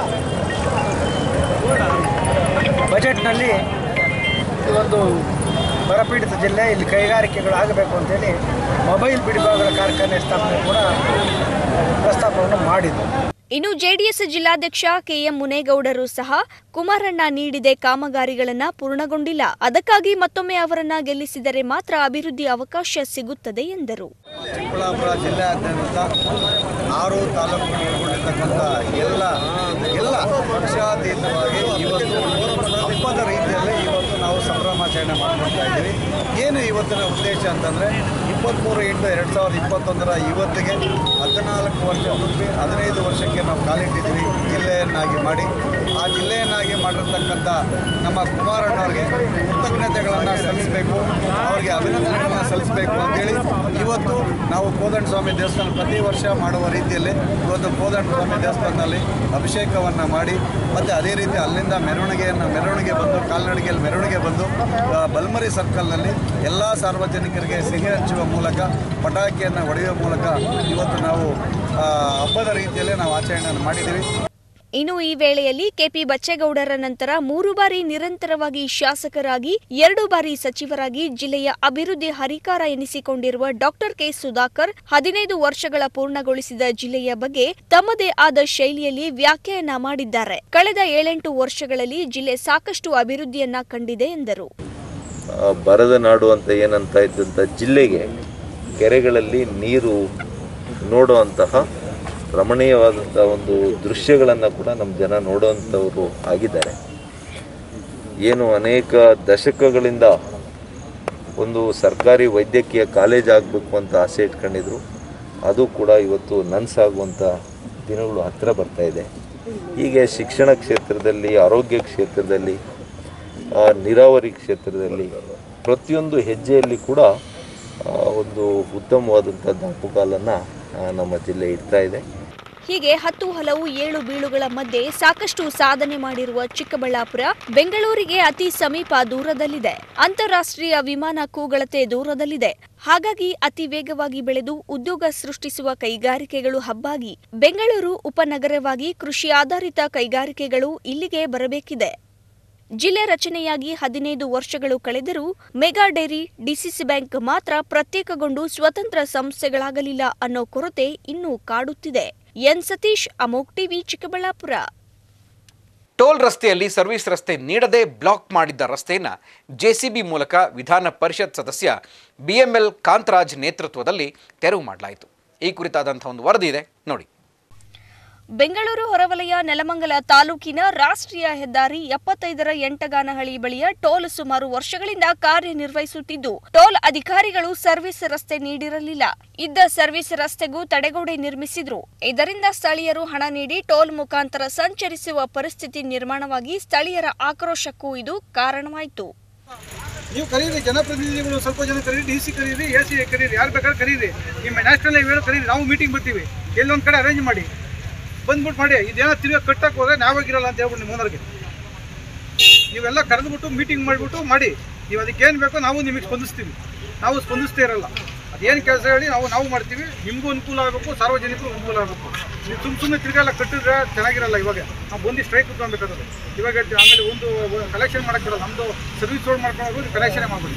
ಬಜೆಟ್ನಲ್ಲಿ ಒಂದು ಬರಪೀಡಿತ ಜಿಲ್ಲೆ ಇಲ್ಲಿ ಕೈಗಾರಿಕೆಗಳು ಆಗಬೇಕು ಅಂತೇಳಿ ಮೊಬೈಲ್ ಬಿಡಿಭಾಗಗಳ ಕಾರ್ಖಾನೆ ಸ್ಥಾಪನೆ ಕೂಡ ಪ್ರಸ್ತಾಪವನ್ನು ಮಾಡಿದ್ದು ಇನ್ನು ಜೆಡಿಎಸ್ ಜಿಲ್ಲಾಧ್ಯಕ್ಷ ಕೆಎಂ ಮುನೇಗೌಡರು ಸಹ ಕುಮಾರಣ್ಣ ನೀಡಿದೆ ಕಾಮಗಾರಿಗಳನ್ನ ಪೂರ್ಣಗೊಂಡಿಲ್ಲ ಅದಕ್ಕಾಗಿ ಮತ್ತೊಮ್ಮೆ ಅವರನ್ನ ಗೆಲ್ಲಿಸಿದರೆ ಮಾತ್ರ ಅಭಿವೃದ್ಧಿ ಅವಕಾಶ ಸಿಗುತ್ತದೆ ಎಂದರು ಚಿಕ್ಕಬಳ್ಳಾಪುರ ಜಿಲ್ಲೆಯಾದ್ಯಂತ ಆರು ತಾಲೂಕು ಒಳಗೊಂಡಿರ್ತಕ್ಕಂಥ ಎಲ್ಲ ಎಲ್ಲ ಪಕ್ಷಾತೀತವಾಗಿ ಇವತ್ತು ಹಬ್ಬದ ರೀತಿಯಲ್ಲಿ ಇವತ್ತು ನಾವು ಸಂಭ್ರಮಾಚರಣೆ ಮಾಡ್ಕೊಳ್ತಾ ಇದ್ದೀವಿ ಏನು ಇವತ್ತಿನ ಉದ್ದೇಶ ಅಂತಂದರೆ ಇಪ್ಪತ್ತ್ಮೂರು ಎಂಟು ಎರಡು ಸಾವಿರದ ಇಪ್ಪತ್ತೊಂದರ ಇವತ್ತಿಗೆ ಹದಿನಾಲ್ಕು ವರ್ಷ ತುಂಬಿ ಹದಿನೈದು ವರ್ಷಕ್ಕೆ ನಾವು ಕಾಲಿಟ್ಟಿದ್ದೀವಿ ಜಿಲ್ಲೆಯನ್ನಾಗಿ ಮಾಡಿ ಆ ಜಿಲ್ಲೆಯನ್ನಾಗಿ ಮಾಡಿರ್ತಕ್ಕಂಥ ನಮ್ಮ ಕುಮಾರಣ್ಣವ್ರಿಗೆ ಕೃತಜ್ಞತೆಗಳನ್ನು ಸಲ್ಲಿಸಬೇಕು ಅವರಿಗೆ ಅಭಿನಂದನೆಗಳನ್ನು ಸಲ್ಲಿಸಬೇಕು ಅಂತೇಳಿ ಇವತ್ತು ನಾವು ಕೋದಂಡ ಸ್ವಾಮಿ ದೇವಸ್ಥಾನ ಪ್ರತಿ ವರ್ಷ ಮಾಡುವ ರೀತಿಯಲ್ಲಿ ಇವತ್ತು ಕೋದಂಡ ಸ್ವಾಮಿ ದೇವಸ್ಥಾನದಲ್ಲಿ ಅಭಿಷೇಕವನ್ನು ಮಾಡಿ ಮತ್ತು ಅದೇ ರೀತಿ ಅಲ್ಲಿಂದ ಮೆರವಣಿಗೆಯನ್ನು ಮೆರವಣಿಗೆ ಬಂದು ಕಾಲ್ನಡಿಗೆಯಲ್ಲಿ ಮೆರವಣಿಗೆ ಬಂದು ಆ, ಬಲ್ಮರಿ ಸರ್ಕಲ್ನಲ್ಲಿ ಎಲ್ಲ ಸಾರ್ವಜನಿಕರಿಗೆ ಸಿಹಿ ಹಂಚುವ ಮೂಲಕ ಪಟಾಕಿಯನ್ನು ಹೊಡೆಯುವ ಮೂಲಕ ಇವತ್ತು ನಾವು ಆ, ಹಬ್ಬದ ರೀತಿಯಲ್ಲಿ ನಾವು ಆಚರಣೆಯನ್ನು ಮಾಡಿದ್ದೀವಿ ಇನ್ನು ಈ ವೇಳೆಯಲ್ಲಿ ಕೆಪಿ ಬಚ್ಚೇಗೌಡರ ನಂತರ ಮೂರು ಬಾರಿ ನಿರಂತರವಾಗಿ ಶಾಸಕರಾಗಿ ಎರಡು ಬಾರಿ ಸಚಿವರಾಗಿ ಜಿಲ್ಲೆಯ ಅಭಿವೃದ್ಧಿ ಹರಿಕಾರ ಎನಿಸಿಕೊಂಡಿರುವ ಡಾಕ್ಟರ್ ಕೆ ಸುಧಾಕರ್ ಹದಿನೈದು ವರ್ಷಗಳ ಪೂರ್ಣಗೊಳಿಸಿದ ಜಿಲ್ಲೆಯ ಬಗ್ಗೆ ತಮ್ಮದೇ ಆದ ಶೈಲಿಯಲ್ಲಿ ವ್ಯಾಖ್ಯಾನ ಮಾಡಿದ್ದಾರೆ ಕಳೆದ ಏಳೆಂಟು ವರ್ಷಗಳಲ್ಲಿ ಜಿಲ್ಲೆ ಸಾಕಷ್ಟು ಅಭಿವೃದ್ಧಿಯನ್ನ ಕಂಡಿದೆ ಎಂದರು ಆ, ಬರದ ನಾಡು ಅಂತ ಏನಂತ ಇದ್ದಂಥ ಜಿಲ್ಲೆಗೆ ಕೆರೆಗಳಲ್ಲಿ ನೀರು ನೋಡುವಂತಹ ರಮಣೀಯವಾದಂಥ ಒಂದು ದೃಶ್ಯಗಳನ್ನು ಕೂಡ ನಮ್ಮ ಜನ ನೋಡುವಂಥವರು ಆಗಿದ್ದಾರೆ ಏನು ಅನೇಕ ದಶಕಗಳಿಂದ ಒಂದು ಸರ್ಕಾರಿ ವೈದ್ಯಕೀಯ ಕಾಲೇಜ್ ಆಗಬೇಕು ಅಂತ ಆಸೆ ಇಟ್ಕೊಂಡಿದ್ರು ಅದು ಕೂಡ ಇವತ್ತು ನನ್ಸಾಗುವಂಥ ದಿನಗಳು ಹತ್ತಿರ ಬರ್ತಾ ಇದೆ ಹೀಗೆ ಶಿಕ್ಷಣ ಕ್ಷೇತ್ರದಲ್ಲಿ ಆರೋಗ್ಯ ಕ್ಷೇತ್ರದಲ್ಲಿ ಆ, ನೀರಾವರಿ ಕ್ಷೇತ್ರದಲ್ಲಿ ಪ್ರತಿಯೊಂದು ಹೆಜ್ಜೆಯಲ್ಲಿ ಕೂಡ ಆ, ಒಂದು ಉತ್ತಮವಾದಂಥ ದಾಪುಗಾಲನ್ನು ನಮ್ಮ ಜಿಲ್ಲೆ ಇಡ್ತಾ ಇದೆ ಹೀಗೆ ಹತ್ತು ಹಲವು ಏಳು ಬೀಳುಗಳ ಮಧ್ಯೆ ಸಾಕಷ್ಟು ಸಾಧನೆ ಮಾಡಿರುವ ಚಿಕ್ಕಬಳ್ಳಾಪುರ ಬೆಂಗಳೂರಿಗೆ ಅತಿ ಸಮೀಪ ದೂರದಲ್ಲಿದೆ ಅಂತಾರಾಷ್ಟ್ರೀಯ ವಿಮಾನ ಕೂಗಳತೆ ದೂರದಲ್ಲಿದೆ ಹಾಗಾಗಿ ಅತಿ ವೇಗವಾಗಿ ಬೆಳೆದು ಉದ್ಯೋಗ ಸೃಷ್ಟಿಸುವ ಕೈಗಾರಿಕೆಗಳು ಹಬ್ಬಾಗಿ ಬೆಂಗಳೂರು ಉಪನಗರವಾಗಿ ಕೃಷಿ ಆಧಾರಿತ ಕೈಗಾರಿಕೆಗಳು ಇಲ್ಲಿಗೆ ಬರಬೇಕಿದೆ ಜಿಲ್ಲೆ ರಚನೆಯಾಗಿ ಹದಿನೈದು ವರ್ಷಗಳು ಕಳೆದರೂ ಮೆಗಾ ಡೈರಿ ಡಿಸಿಸಿ ಬ್ಯಾಂಕ್ ಮಾತ್ರ ಪ್ರತ್ಯೇಕಗೊಂಡು ಸ್ವತಂತ್ರ ಸಂಸ್ಥೆಗಳಾಗಲಿಲ್ಲ ಅನ್ನೋ ಕೊರತೆ ಇನ್ನೂ ಕಾಡುತ್ತಿದೆ N Satish Amogh TV Chikkaballapura toll ರಸ್ತೆಯಲ್ಲಿ ಸರ್ವಿಸ್ ರಸ್ತೆ ನೀಡದೆ ಬ್ಲಾಕ್ ಮಾಡಿದ್ದ ರಸ್ತೆಯನ್ನು ಜೆಸಿಬಿ ಮೂಲಕ ವಿಧಾನ ಪರಿಷತ್ ಸದಸ್ಯ ಬಿಎಂಎಲ್ ಕಾಂತರಾಜ್ ನೇತೃತ್ವದಲ್ಲಿ ತೆರವು ಮಾಡಲಾಯಿತು ಈ ಕುರಿತಾದಂಥ ಒಂದು ವರದಿ ಇದೆ ನೋಡಿ ಬೆಂಗಳೂರು ಹೊರವಲಯ ನೆಲಮಂಗಲ ತಾಲೂಕಿನ ರಾಷ್ಟ್ರೀಯ ಹೆದ್ದಾರಿ ಎಪ್ಪತ್ತೈದರ ಎಂಟಗಾನಹಳ್ಳಿ ಬಳಿಯ ಟೋಲ್ ಸುಮಾರು ವರ್ಷಗಳಿಂದ ಕಾರ್ಯನಿರ್ವಹಿಸುತ್ತಿದ್ದು ಟೋಲ್ ಅಧಿಕಾರಿಗಳು ಸರ್ವಿಸ್ ರಸ್ತೆ ನೀಡಿರಲಿಲ್ಲ ಇದ್ದ ಸರ್ವಿಸ್ ರಸ್ತೆಗೂ ತಡೆಗೋಡೆ ನಿರ್ಮಿಸಿದ್ರು ಇದರಿಂದ ಸ್ಥಳೀಯರು ಹಣ ನೀಡಿ ಟೋಲ್ ಮುಖಾಂತರ ಸಂಚರಿಸುವ ಪರಿಸ್ಥಿತಿ ನಿರ್ಮಾಣವಾಗಿ ಸ್ಥಳೀಯರ ಆಕ್ರೋಶಕ್ಕೂ ಇದು ಕಾರಣವಾಯಿತು ನೀವು ಕರೀರಿ ಜನಪ್ರತಿನಿಧಿಗಳು ಸ್ವಲ್ಪ ಜನ ಕರೀರಿ ಡಿ ಸಿ ಕರೀರಿ ಎ ಸಿ ಕರೀರಿ ಯಾರು ಬೇಕಾದ್ರೆ ಕರೀರಿ ನಿಮ್ಮ ನ್ಯಾಷನಲ್ ಹೈವೇ ಕರೀರಿ ನಾವು ಮೀಟಿಂಗ್ ಬರ್ತೀವಿ ಎಲ್ಲೊಂದು ಕಡೆ ಅರೇಂಜ್ ಮಾಡಿ ಬಂದ್ಬಿಟ್ಟು ಮಾಡಿ ಇದೇನೋ ತಿರ್ಗಾ ಕಟ್ಟಕ್ಕೆ ಹೋದ್ರೆ ನಾವಾಗಿರಲ್ಲ ಅಂತ ಹೇಳ್ಬಿಟ್ಟು ನಿಮ್ಮ ಓನರ್ಗೆ ನೀವೆಲ್ಲ ಕರೆದ್ಬಿಟ್ಟು ಮೀಟಿಂಗ್ ಮಾಡಿಬಿಟ್ಟು ಮಾಡಿ ನೀವು ಅದಕ್ಕೆ ಏನು ಬೇಕೋ ನಾವು ನಿಮಗೆ ಸ್ಪಂದಿಸ್ತೀವಿ ನಾವು ಸ್ಪಂದಿಸ್ತೇ ಇರಲ್ಲ ಅದೇನು ಕೆಲಸ ಹೇಳಿ ನಾವು ನಾವು ಮಾಡ್ತೀವಿ ನಿಮಗೂ ಅನುಕೂಲ ಆಗಬೇಕು ಸಾರ್ವಜನಿಕರು ಅನುಕೂಲ ಆಗಬೇಕು ನೀವು ಸುಮ್ಮ ಸುಮ್ಮನೆ ತಿರ್ಗಾಲ ಕಟ್ಟಿದ್ರೆ ಚೆನ್ನಾಗಿರಲ್ಲ ಇವಾಗ ನಾವು ಬಂದು ಸ್ಟ್ರೈಕ್ ಕುತ್ಕೊಬೇಕಾದ್ರೆ ಇವಾಗ ಆಮೇಲೆ ಒಂದು ಕಲೆಕ್ಷನ್ ಮಾಡೋಕ್ಕಿರಲ್ಲ ನಮ್ಮದು ಸರ್ವಿಸ್ ರೋಡ್ ಮಾಡ್ಕೊಂಡು ಕಲೆಕ್ಷನೇ ಮಾಡ್ಬಿಡಿ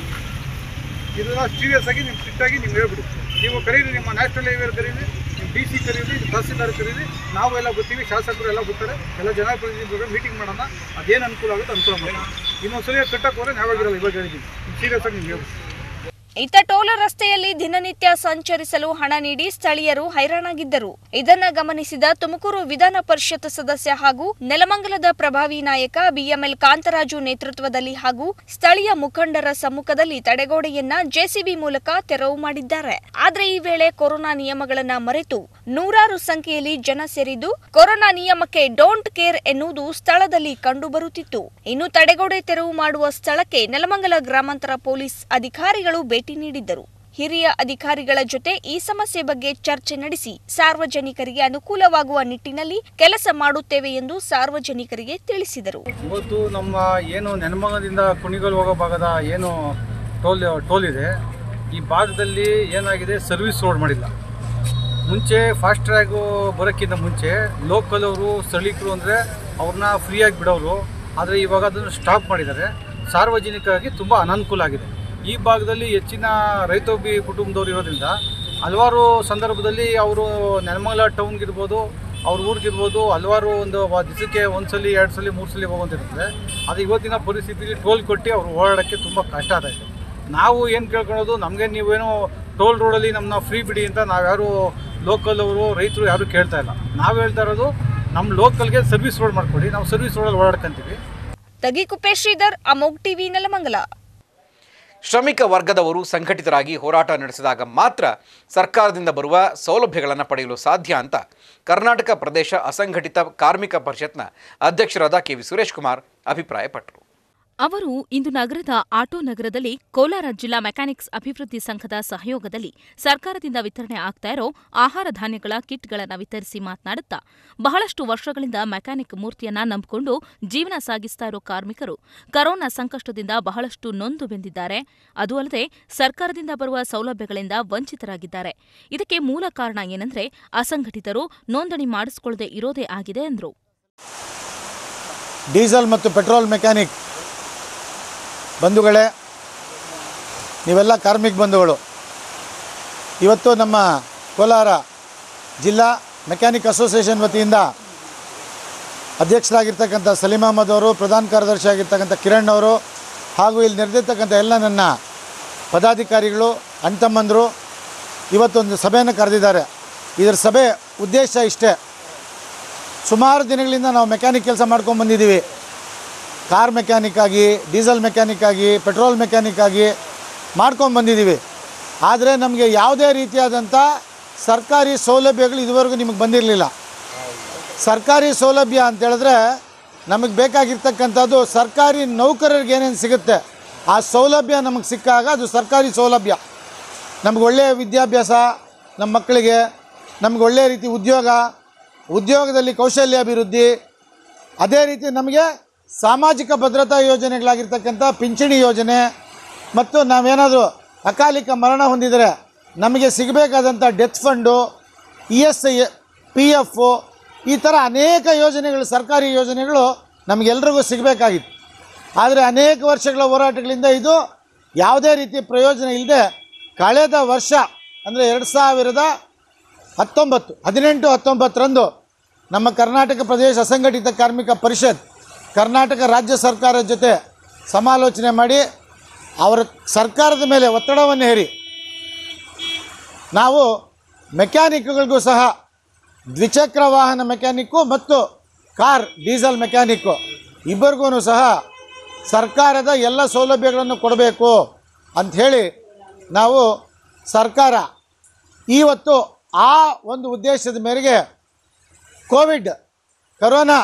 ಇದನ್ನ ಸೀರಿಯಸ್ ಆಗಿ ನೀವು ಸ್ಟ್ರಿಕ್ಟ್ ಆಗಿ ನೀವು ಹೇಳ್ಬಿಡಿ ನೀವು ಕರೀರಿ ನಿಮ್ಮ ನ್ಯಾಷನಲ್ ಹೈವೇ ಕರೀರಿ ನಿಮ್ಮ ಡಿ ಸಿ ಕರೀರಿ ತಹಸೀಲ್ದಾರ್ ಕರೀರಿ ನಾವೆಲ್ಲ ಬರ್ತೀವಿ ಶಾಸಕರು ಎಲ್ಲ ಬರ್ತಾರೆ ಎಲ್ಲ ಜನಪ್ರತಿನಿಧಿಗಳು ಮೀಟಿಂಗ್ ಮಾಡೋಣ ಅದೇನು ಅನುಕೂಲ ಆಗುತ್ತೆ ಅನುಕೂಲ ಮಾಡೋಣ ಇನ್ನೊಂದು ಸಲ ಕಟ್ಟಕ್ಕೆ ಹೋದ್ರೆ ನಾವಾಗಿರಲ್ಲ ಇವಾಗ ಹೇಳಿದ್ದೀವಿ ಸೀರಿಯಸ್ ಆಗಿ ನೀವು ಹೇಳ್ಬಿಡಿ ಇತ್ತ ಟೋಲ್ ರಸ್ತೆಯಲ್ಲಿ ದಿನನಿತ್ಯ ಸಂಚರಿಸಲು ಹಣ ನೀಡಿ ಸ್ಥಳೀಯರು ಹೈರಾಣಾಗಿದ್ದರು ಇದನ್ನ ಗಮನಿಸಿದ ತುಮಕೂರು ವಿಧಾನ ಪರಿಷತ್ ಸದಸ್ಯ ಹಾಗೂ ನೆಲಮಂಗಲದ ಪ್ರಭಾವಿ ನಾಯಕ ಬಿಎಂಎಲ್ ಕಾಂತರಾಜು ನೇತೃತ್ವದಲ್ಲಿ ಹಾಗೂ ಸ್ಥಳೀಯ ಮುಖಂಡರ ಸಮ್ಮುಖದಲ್ಲಿ ತಡೆಗೋಡೆಯನ್ನ ಜೆಸಿಬಿ ಮೂಲಕ ತೆರವು ಮಾಡಿದ್ದಾರೆ ಆದ್ರೆ ಈ ವೇಳೆ ಕೊರೋನಾ ನಿಯಮಗಳನ್ನ ಮರೆತು ನೂರಾರು ಸಂಖ್ಯೆಯಲ್ಲಿ ಜನ ಸೇರಿದ್ದು ಕೊರೋನಾ ನಿಯಮಕ್ಕೆ ಡೋಂಟ್ ಕೇರ್ ಎನ್ನುವುದು ಸ್ಥಳದಲ್ಲಿ ಕಂಡುಬರುತ್ತಿತ್ತು ಇನ್ನು ತಡೆಗೋಡೆ ತೆರವು ಮಾಡುವ ಸ್ಥಳಕ್ಕೆ ನೆಲಮಂಗಲ ಗ್ರಾಮಾಂತರ ಪೊಲೀಸ್ ಅಧಿಕಾರಿಗಳು ಭೇಟಿ ನೀಡಿದ್ದರು ಹಿರಿಯ ಅಧಿಕಾರಿಗಳ ಜೊತೆ ಈ ಸಮಸ್ಯೆ ಬಗ್ಗೆ ಚರ್ಚೆ ನಡೆಸಿ ಸಾರ್ವಜನಿಕರಿಗೆ ಅನುಕೂಲವಾಗುವ ನಿಟ್ಟಿನಲ್ಲಿ ಕೆಲಸ ಮಾಡುತ್ತೇವೆ ಎಂದು ಸಾರ್ವಜನಿಕರಿಗೆ ತಿಳಿಸಿದರು ಇವತ್ತು ನಮ್ಮ ಏನು ನೆನಮಂಗಲದಿಂದ ಕುಣಿಗಲ್ ಹೋಗೋ ಭಾಗದ ಏನು ಟೋಲ್ ಟೋಲ್ ಇದೆ ಈ ಭಾಗದಲ್ಲಿ ಏನಾಗಿದೆ ಸರ್ವಿಸ್ ರೋಡ್ ಮಾಡಿಲ್ಲ ಮುಂಚೆ ಫಾಸ್ಟ್ ಟ್ರ್ಯಾಗು ಬರೋಕ್ಕಿಂತ ಮುಂಚೆ ಲೋಕಲ್ ಅವರು ಸ್ಥಳೀಕರು ಅಂದರೆ ಅವ್ರನ್ನ ಫ್ರೀಯಾಗಿ ಬಿಡೋರು ಆದರೆ ಇವಾಗ ಅದನ್ನು ಸ್ಟಾಪ್ ಮಾಡಿದ್ದಾರೆ ಸಾರ್ವಜನಿಕರಿಗೆ ತುಂಬ ಅನಾನುಕೂಲ ಆಗಿದೆ ಈ ಭಾಗದಲ್ಲಿ ಹೆಚ್ಚಿನ ರೈತೋಬಿ ಕುಟುಂಬದವ್ರು ಇರೋದ್ರಿಂದ ಹಲವಾರು ಸಂದರ್ಭದಲ್ಲಿ ಅವರು ನೆಲಮಂಗಲ ಟೌನ್ಗಿರ್ಬೋದು ಅವ್ರ ಊರಿಗಿರ್ಬೋದು ಹಲವಾರು ಒಂದು ವ- ದಿವಸಕ್ಕೆ ಒಂದು ಸಲ ಎರಡು ಸಲ ಮೂರು ಸಲ ಹೋಗುವಂತಿರ್ತದೆ ಅದು ಇವತ್ತಿನ ಪರಿಸ್ಥಿತಿಯಲ್ಲಿ ಟೋಲ್ ಕೊಟ್ಟು ಅವರು ಓಡಾಡೋಕ್ಕೆ ತುಂಬ ಕಷ್ಟ ಆಗ್ತಾ ಇದೆ ನಾವು ಏನು ಕೇಳ್ಕೊಳೋದು ನಮಗೆ ನೀವೇನೋ ಟೋಲ್ ರೋಡಲ್ಲಿ ನಮ್ಮನ್ನ ಫ್ರೀ ಬಿಡಿ ಅಂತ ನಾವ್ಯಾರು ಲೋಕಲ್ ಅವರು ರೈತರು ಯಾರು ಕೇಳ್ತಾ ಇಲ್ಲ ನಾವು ಹೇಳ್ತಾ ಇರೋದು ನಮ್ಮ ಲೋಕಲ್ಗೆ ಸರ್ವಿಸ್ ರೋಡ್ ಮಾಡ್ಕೊಡಿ ನಾವು ಸರ್ವಿಸ್ ರೋಡಲ್ಲಿ ಓಡಾಡ್ಕೊಂತೀವಿ ತಗಿಕುಪ್ಪೆ ಶ್ರೀಧರ್ ಅಮೋಗ್ ಟಿವಿ ನೆಲಮಂಗಲ ಶ್ರಮಿಕ ವರ್ಗದವರು ಸಂಘಟಿತರಾಗಿ ಹೋರಾಟ ನಡೆಸಿದಾಗ ಮಾತ್ರ ಸರ್ಕಾರದಿಂದ ಬರುವ ಸೌಲಭ್ಯಗಳನ್ನು ಪಡೆಯಲು ಸಾಧ್ಯ ಅಂತ ಕರ್ನಾಟಕ ಪ್ರದೇಶ ಅಸಂಘಟಿತ ಕಾರ್ಮಿಕ ಪರಿಷತ್ನ ಅಧ್ಯಕ್ಷರಾದ ಕೆ ವಿ ಸುರೇಶ್ ಕುಮಾರ್ ಅಭಿಪ್ರಾಯಪಟ್ಟರು ಅವರು ಇಂದು ನಗರದ ಆಟೋ ನಗರದಲ್ಲಿ ಕೋಲಾರ ಜಿಲ್ಲಾ ಮೆಕ್ಯಾನಿಕ್ಸ್ ಅಭಿವೃದ್ಧಿ ಸಂಘದ ಸಹಯೋಗದಲ್ಲಿ ಸರ್ಕಾರದಿಂದ ವಿತರಣೆ ಆಗ್ತಾ ಇರೋ ಆಹಾರ ಧಾನ್ಯಗಳ ಕಿಟ್ಗಳನ್ನು ವಿತರಿಸಿ ಮಾತನಾಡುತ್ತಾ ಬಹಳಷ್ಟು ವರ್ಷಗಳಿಂದ ಮೆಕ್ಯಾನಿಕ್ ಮೂರ್ತಿಯನ್ನ ನಂಬಿಕೊಂಡು ಜೀವನ ಸಾಗಿಸ್ತಾ ಇರೋ ಕಾರ್ಮಿಕರು ಕರೋನಾ ಸಂಕಷ್ಟದಿಂದ ಬಹಳಷ್ಟು ನೊಂದು ಬೆಂದಿದ್ದಾರೆ ಅದು ಅಲ್ಲದೆ ಸರ್ಕಾರದಿಂದ ಬರುವ ಸೌಲಭ್ಯಗಳಿಂದ ವಂಚಿತರಾಗಿದ್ದಾರೆ ಇದಕ್ಕೆ ಮೂಲ ಕಾರಣ ಏನಂದ್ರೆ ಅಸಂಘಟಿತರು ನೋಂದಣಿ ಮಾಡಿಸಿಕೊಳ್ಳದೆ ಇರೋದೇ ಆಗಿದೆ ಎಂದರು ಡೀಸೆಲ್ ಮತ್ತು ಪೆಟ್ರೋಲ್ ಮೆಕ್ಯಾನಿಕ್ ಬಂಧುಗಳೇ ನೀವೆಲ್ಲ ಕಾರ್ಮಿಕ ಬಂಧುಗಳು ಇವತ್ತು ನಮ್ಮ ಕೋಲಾರ ಜಿಲ್ಲಾ ಮೆಕ್ಯಾನಿಕ್ ಅಸೋಸಿಯೇಷನ್ ವತಿಯಿಂದ ಅಧ್ಯಕ್ಷರಾಗಿರ್ತಕ್ಕಂಥ ಸಲೀಂ ಅಹಮದ್ ಅವರು ಪ್ರಧಾನ ಕಾರ್ಯದರ್ಶಿ ಆಗಿರ್ತಕ್ಕಂಥ ಕಿರಣ್ ಅವರು ಹಾಗೂ ಇಲ್ಲಿ ನೆರೆದಿರ್ತಕ್ಕಂಥ ಎಲ್ಲ ನನ್ನ ಪದಾಧಿಕಾರಿಗಳು ಅಣ್ತಮ್ಮಂದರು ಇವತ್ತೊಂದು ಸಭೆಯನ್ನು ಕರೆದಿದ್ದಾರೆ ಇದರ ಸಭೆ ಉದ್ದೇಶ ಇಷ್ಟೇ ಸುಮಾರು ದಿನಗಳಿಂದ ನಾವು ಮೆಕ್ಯಾನಿಕ್ ಕೆಲಸ ಮಾಡ್ಕೊಂಡು ಬಂದಿದ್ದೀವಿ ಕಾರ್ ಮೆಕ್ಯಾನಿಕ್ ಆಗಿ ಡೀಸೆಲ್ ಮೆಕ್ಯಾನಿಕ್ ಆಗಿ ಪೆಟ್ರೋಲ್ ಮೆಕ್ಯಾನಿಕ್ ಆಗಿ ಮಾಡ್ಕೊಂಡು ಬಂದಿದ್ದೀವಿ ಆದರೆ ನಮಗೆ ಯಾವುದೇ ರೀತಿಯಾದಂಥ ಸರ್ಕಾರಿ ಸೌಲಭ್ಯಗಳು ಇದುವರೆಗೂ ನಿಮಗೆ ಬಂದಿರಲಿಲ್ಲ ಸರ್ಕಾರಿ ಸೌಲಭ್ಯ ಅಂತ ಹೇಳಿದ್ರೆ ನಮಗೆ ಬೇಕಾಗಿರ್ತಕ್ಕಂಥದ್ದು ಸರ್ಕಾರಿ ನೌಕರರಿಗೆ ಏನೇನು ಸಿಗುತ್ತೆ ಆ ಸೌಲಭ್ಯ ನಮಗೆ ಸಿಕ್ಕಾಗ ಅದು ಸರ್ಕಾರಿ ಸೌಲಭ್ಯ ನಮ್ಗೆ ಒಳ್ಳೆಯ ವಿದ್ಯಾಭ್ಯಾಸ ನಮ್ಮ ಮಕ್ಕಳಿಗೆ ನಮ್ಗೆ ಒಳ್ಳೆಯ ರೀತಿ ಉದ್ಯೋಗ ಉದ್ಯೋಗದಲ್ಲಿ ಕೌಶಲ್ಯಾಭಿವೃದ್ಧಿ ಅದೇ ರೀತಿ ನಮಗೆ ಸಾಮಾಜಿಕ ಭದ್ರತಾ ಯೋಜನೆಗಳಾಗಿರ್ತಕ್ಕಂಥ ಪಿಂಚಣಿ ಯೋಜನೆ ಮತ್ತು ನಾವೇನಾದರೂ ಅಕಾಲಿಕ ಮರಣ ಹೊಂದಿದರೆ ನಮಗೆ ಸಿಗಬೇಕಾದಂಥ death fund E S I P F ಈ ಥರ ಅನೇಕ ಯೋಜನೆಗಳು ಸರ್ಕಾರಿ ಯೋಜನೆಗಳು ನಮಗೆಲ್ರಿಗೂ ಸಿಗಬೇಕಾಗಿತ್ತು ಆದರೆ ಅನೇಕ ವರ್ಷಗಳ ಹೋರಾಟಗಳಿಂದ ಇದು ಯಾವುದೇ ರೀತಿ ಪ್ರಯೋಜನ ಇಲ್ಲದೆ ಕಳೆದ ವರ್ಷ ಅಂದರೆ ಎರಡು ಸಾವಿರದ ಹತ್ತೊಂಬತ್ತು ಹದಿನೆಂಟು ಹತ್ತೊಂಬತ್ತರಂದು ನಮ್ಮ ಕರ್ನಾಟಕ ಪ್ರದೇಶ ಅಸಂಘಟಿತ ಕಾರ್ಮಿಕ ಪರಿಷತ್ ಕರ್ನಾಟಕ ರಾಜ್ಯ ಸರ್ಕಾರದ ಜೊತೆ ಸಮಾಲೋಚನೆ ಮಾಡಿ ಅವರ ಸರ್ಕಾರದ ಮೇಲೆ ಒತ್ತಡವನ್ನು ಹೇರಿ ನಾವು ಮೆಕ್ಯಾನಿಕ್ಗಳಿಗೂ ಸಹ ದ್ವಿಚಕ್ರ ವಾಹನ ಮೆಕ್ಯಾನಿಕ್ಕು ಮತ್ತು ಕಾರ್ ಡೀಸೆಲ್ ಮೆಕ್ಯಾನಿಕ್ಕು ಇಬ್ಬರಿಗೂ ಸಹ ಸರ್ಕಾರದ ಎಲ್ಲ ಸೌಲಭ್ಯಗಳನ್ನು ಕೊಡಬೇಕು ಅಂಥೇಳಿ ನಾವು ಸರ್ಕಾರ ಇವತ್ತು ಆ ಒಂದು ಉದ್ದೇಶದ ಮೇರೆಗೆ ಕೋವಿಡ್ ಕರೋನಾ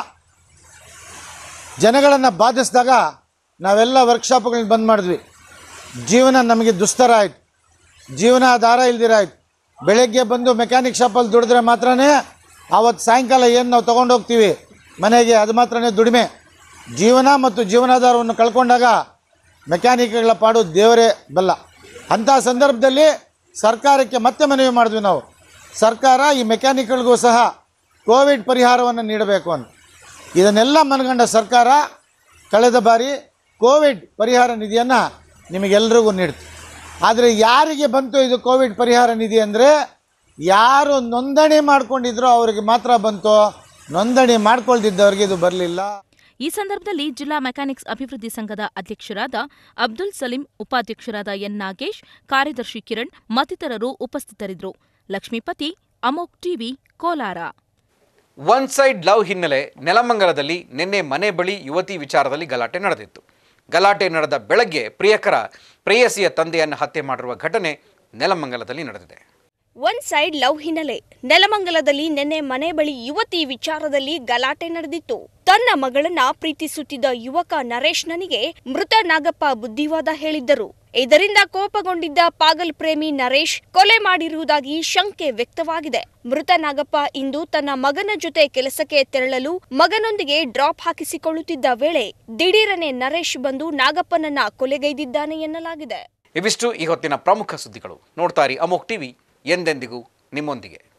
ಜನಗಳನ್ನು ಬಾಧಿಸಿದಾಗ ನಾವೆಲ್ಲ ವರ್ಕ್ಶಾಪ್ಗಳನ್ನ ಬಂದ್ ಮಾಡಿದ್ವಿ ಜೀವನ ನಮಗೆ ದುಸ್ತರ ಆಯಿತು ಜೀವನಾಧಾರ ಇಲ್ದಿರ ಆಯ್ತು ಬೆಳಗ್ಗೆ ಬಂದು ಮೆಕ್ಯಾನಿಕ್ ಶಾಪಲ್ಲಿ ದುಡಿದ್ರೆ ಮಾತ್ರನೇ ಆವತ್ತು ಸಾಯಂಕಾಲ ಏನು ನಾವು ತೊಗೊಂಡು ಹೋಗ್ತೀವಿ ಮನೆಗೆ ಅದು ಮಾತ್ರನೇ ದುಡಿಮೆ ಜೀವನ ಮತ್ತು ಜೀವನಾಧಾರವನ್ನು ಕಳ್ಕೊಂಡಾಗ ಮೆಕ್ಯಾನಿಕ್ಗಳ ಪಾಡು ದೇವರೇ ಬಲ್ಲ ಅಂಥ ಸಂದರ್ಭದಲ್ಲಿ ಸರ್ಕಾರಕ್ಕೆ ಮತ್ತೆ ಮನವಿ ಮಾಡಿದ್ವಿ ನಾವು ಸರ್ಕಾರ ಈ ಮೆಕ್ಯಾನಿಕ್ಗಳಿಗೂ ಸಹ ಕೋವಿಡ್ ಪರಿಹಾರವನ್ನು ನೀಡಬೇಕು ಅಂತ ಇದನ್ನೆಲ್ಲ ಮನಗಂಡ ಸರ್ಕಾರ ಕಳೆದ ಬಾರಿ ಕೋವಿಡ್ ಪರಿಹಾರ ನಿಧಿಯನ್ನು ನಿಮಗೆಲ್ರಿಗೂ ನೀಡ್ತು ಆದರೆ ಯಾರಿಗೆ ಬಂತು ಇದು ಕೋವಿಡ್ ಪರಿಹಾರ ನಿಧಿ ಅಂದರೆ ಯಾರು ನೋಂದಣಿ ಮಾಡ್ಕೊಂಡಿದ್ರೋ ಅವರಿಗೆ ಮಾತ್ರ ಬಂತು ನೋಂದಣಿ ಮಾಡ್ಕೊಳ್ದಿದ್ದವ್ರಿಗೆ ಇದು ಬರಲಿಲ್ಲ ಈ ಸಂದರ್ಭದಲ್ಲಿ ಜಿಲ್ಲಾ ಮೆಕ್ಯಾನಿಕ್ಸ್ ಅಭಿವೃದ್ಧಿ ಸಂಘದ ಅಧ್ಯಕ್ಷರಾದ ಅಬ್ದುಲ್ ಸಲೀಂ ಉಪಾಧ್ಯಕ್ಷರಾದ ಎನ್ ನಾಗೇಶ್ ಕಾರ್ಯದರ್ಶಿ ಕಿರಣ್ ಮತ್ತಿತರರು ಉಪಸ್ಥಿತರಿದ್ದರು Lakshmipathi Amogh TV Kolar one side love ಹಿನ್ನೆಲೆ ನೆಲಮಂಗಲದಲ್ಲಿ ನಿನ್ನೆ ಮನೆ ಬಳಿ ಯುವತಿ ವಿಚಾರದಲ್ಲಿ ಗಲಾಟೆ ನಡೆದಿತ್ತು ಗಲಾಟೆ ನಡೆದ ಬೆಳಗ್ಗೆ ಪ್ರಿಯಕರ ಪ್ರೇಯಸಿಯ ತಂದೆಯನ್ನು ಹತ್ಯೆ ಮಾಡಿರುವ ಘಟನೆ ನೆಲಮಂಗಲದಲ್ಲಿ ನಡೆದಿದೆ ಒನ್ ಸೈಡ್ ಲವ್ ಹಿನ್ನೆಲೆ ನೆಲಮಂಗಲದಲ್ಲಿ ನಿನ್ನೆ ಮನೆ ಬಳಿ ಯುವತಿ ವಿಚಾರದಲ್ಲಿ ಗಲಾಟೆ ನಡೆದಿತ್ತು ತನ್ನ ಮಗಳನ್ನ ಪ್ರೀತಿಸುತ್ತಿದ್ದ ಯುವಕ ನರೇಶ್ ನನಗೆ ಮೃತ ನಾಗಪ್ಪ ಬುದ್ಧಿವಾದ ಹೇಳಿದ್ದರು ಇದರಿಂದ ಕೋಪಗೊಂಡಿದ್ದ ಪಾಗಲ್ ಪ್ರೇಮಿ ನರೇಶ್ ಕೊಲೆ ಮಾಡಿರುವುದಾಗಿ ಶಂಕೆ ವ್ಯಕ್ತವಾಗಿದೆ ಮೃತ ನಾಗಪ್ಪ ಇಂದು ತನ್ನ ಮಗನ ಜೊತೆ ಕೆಲಸಕ್ಕೆ ತೆರಳಲು ಮಗನೊಂದಿಗೆ ಡ್ರಾಪ್ ಹಾಕಿಸಿಕೊಳ್ಳುತ್ತಿದ್ದ ವೇಳೆ ದಿಢೀರನೆ ನರೇಶ್ ಬಂದು ನಾಗಪ್ಪನನ್ನ ಕೊಲೆಗೈದಿದ್ದಾನೆ ಎನ್ನಲಾಗಿದೆ ಇವಿಷ್ಟು ಈ ಹೊತ್ತಿನ ಪ್ರಮುಖ ಸುದ್ದಿಗಳು ನೋಡ್ತಾರಿ ಅಮೋಕ್ ಟಿವಿ ಎಂದೆಂದಿಗೂ ನಿಮ್ಮೊಂದಿಗೆ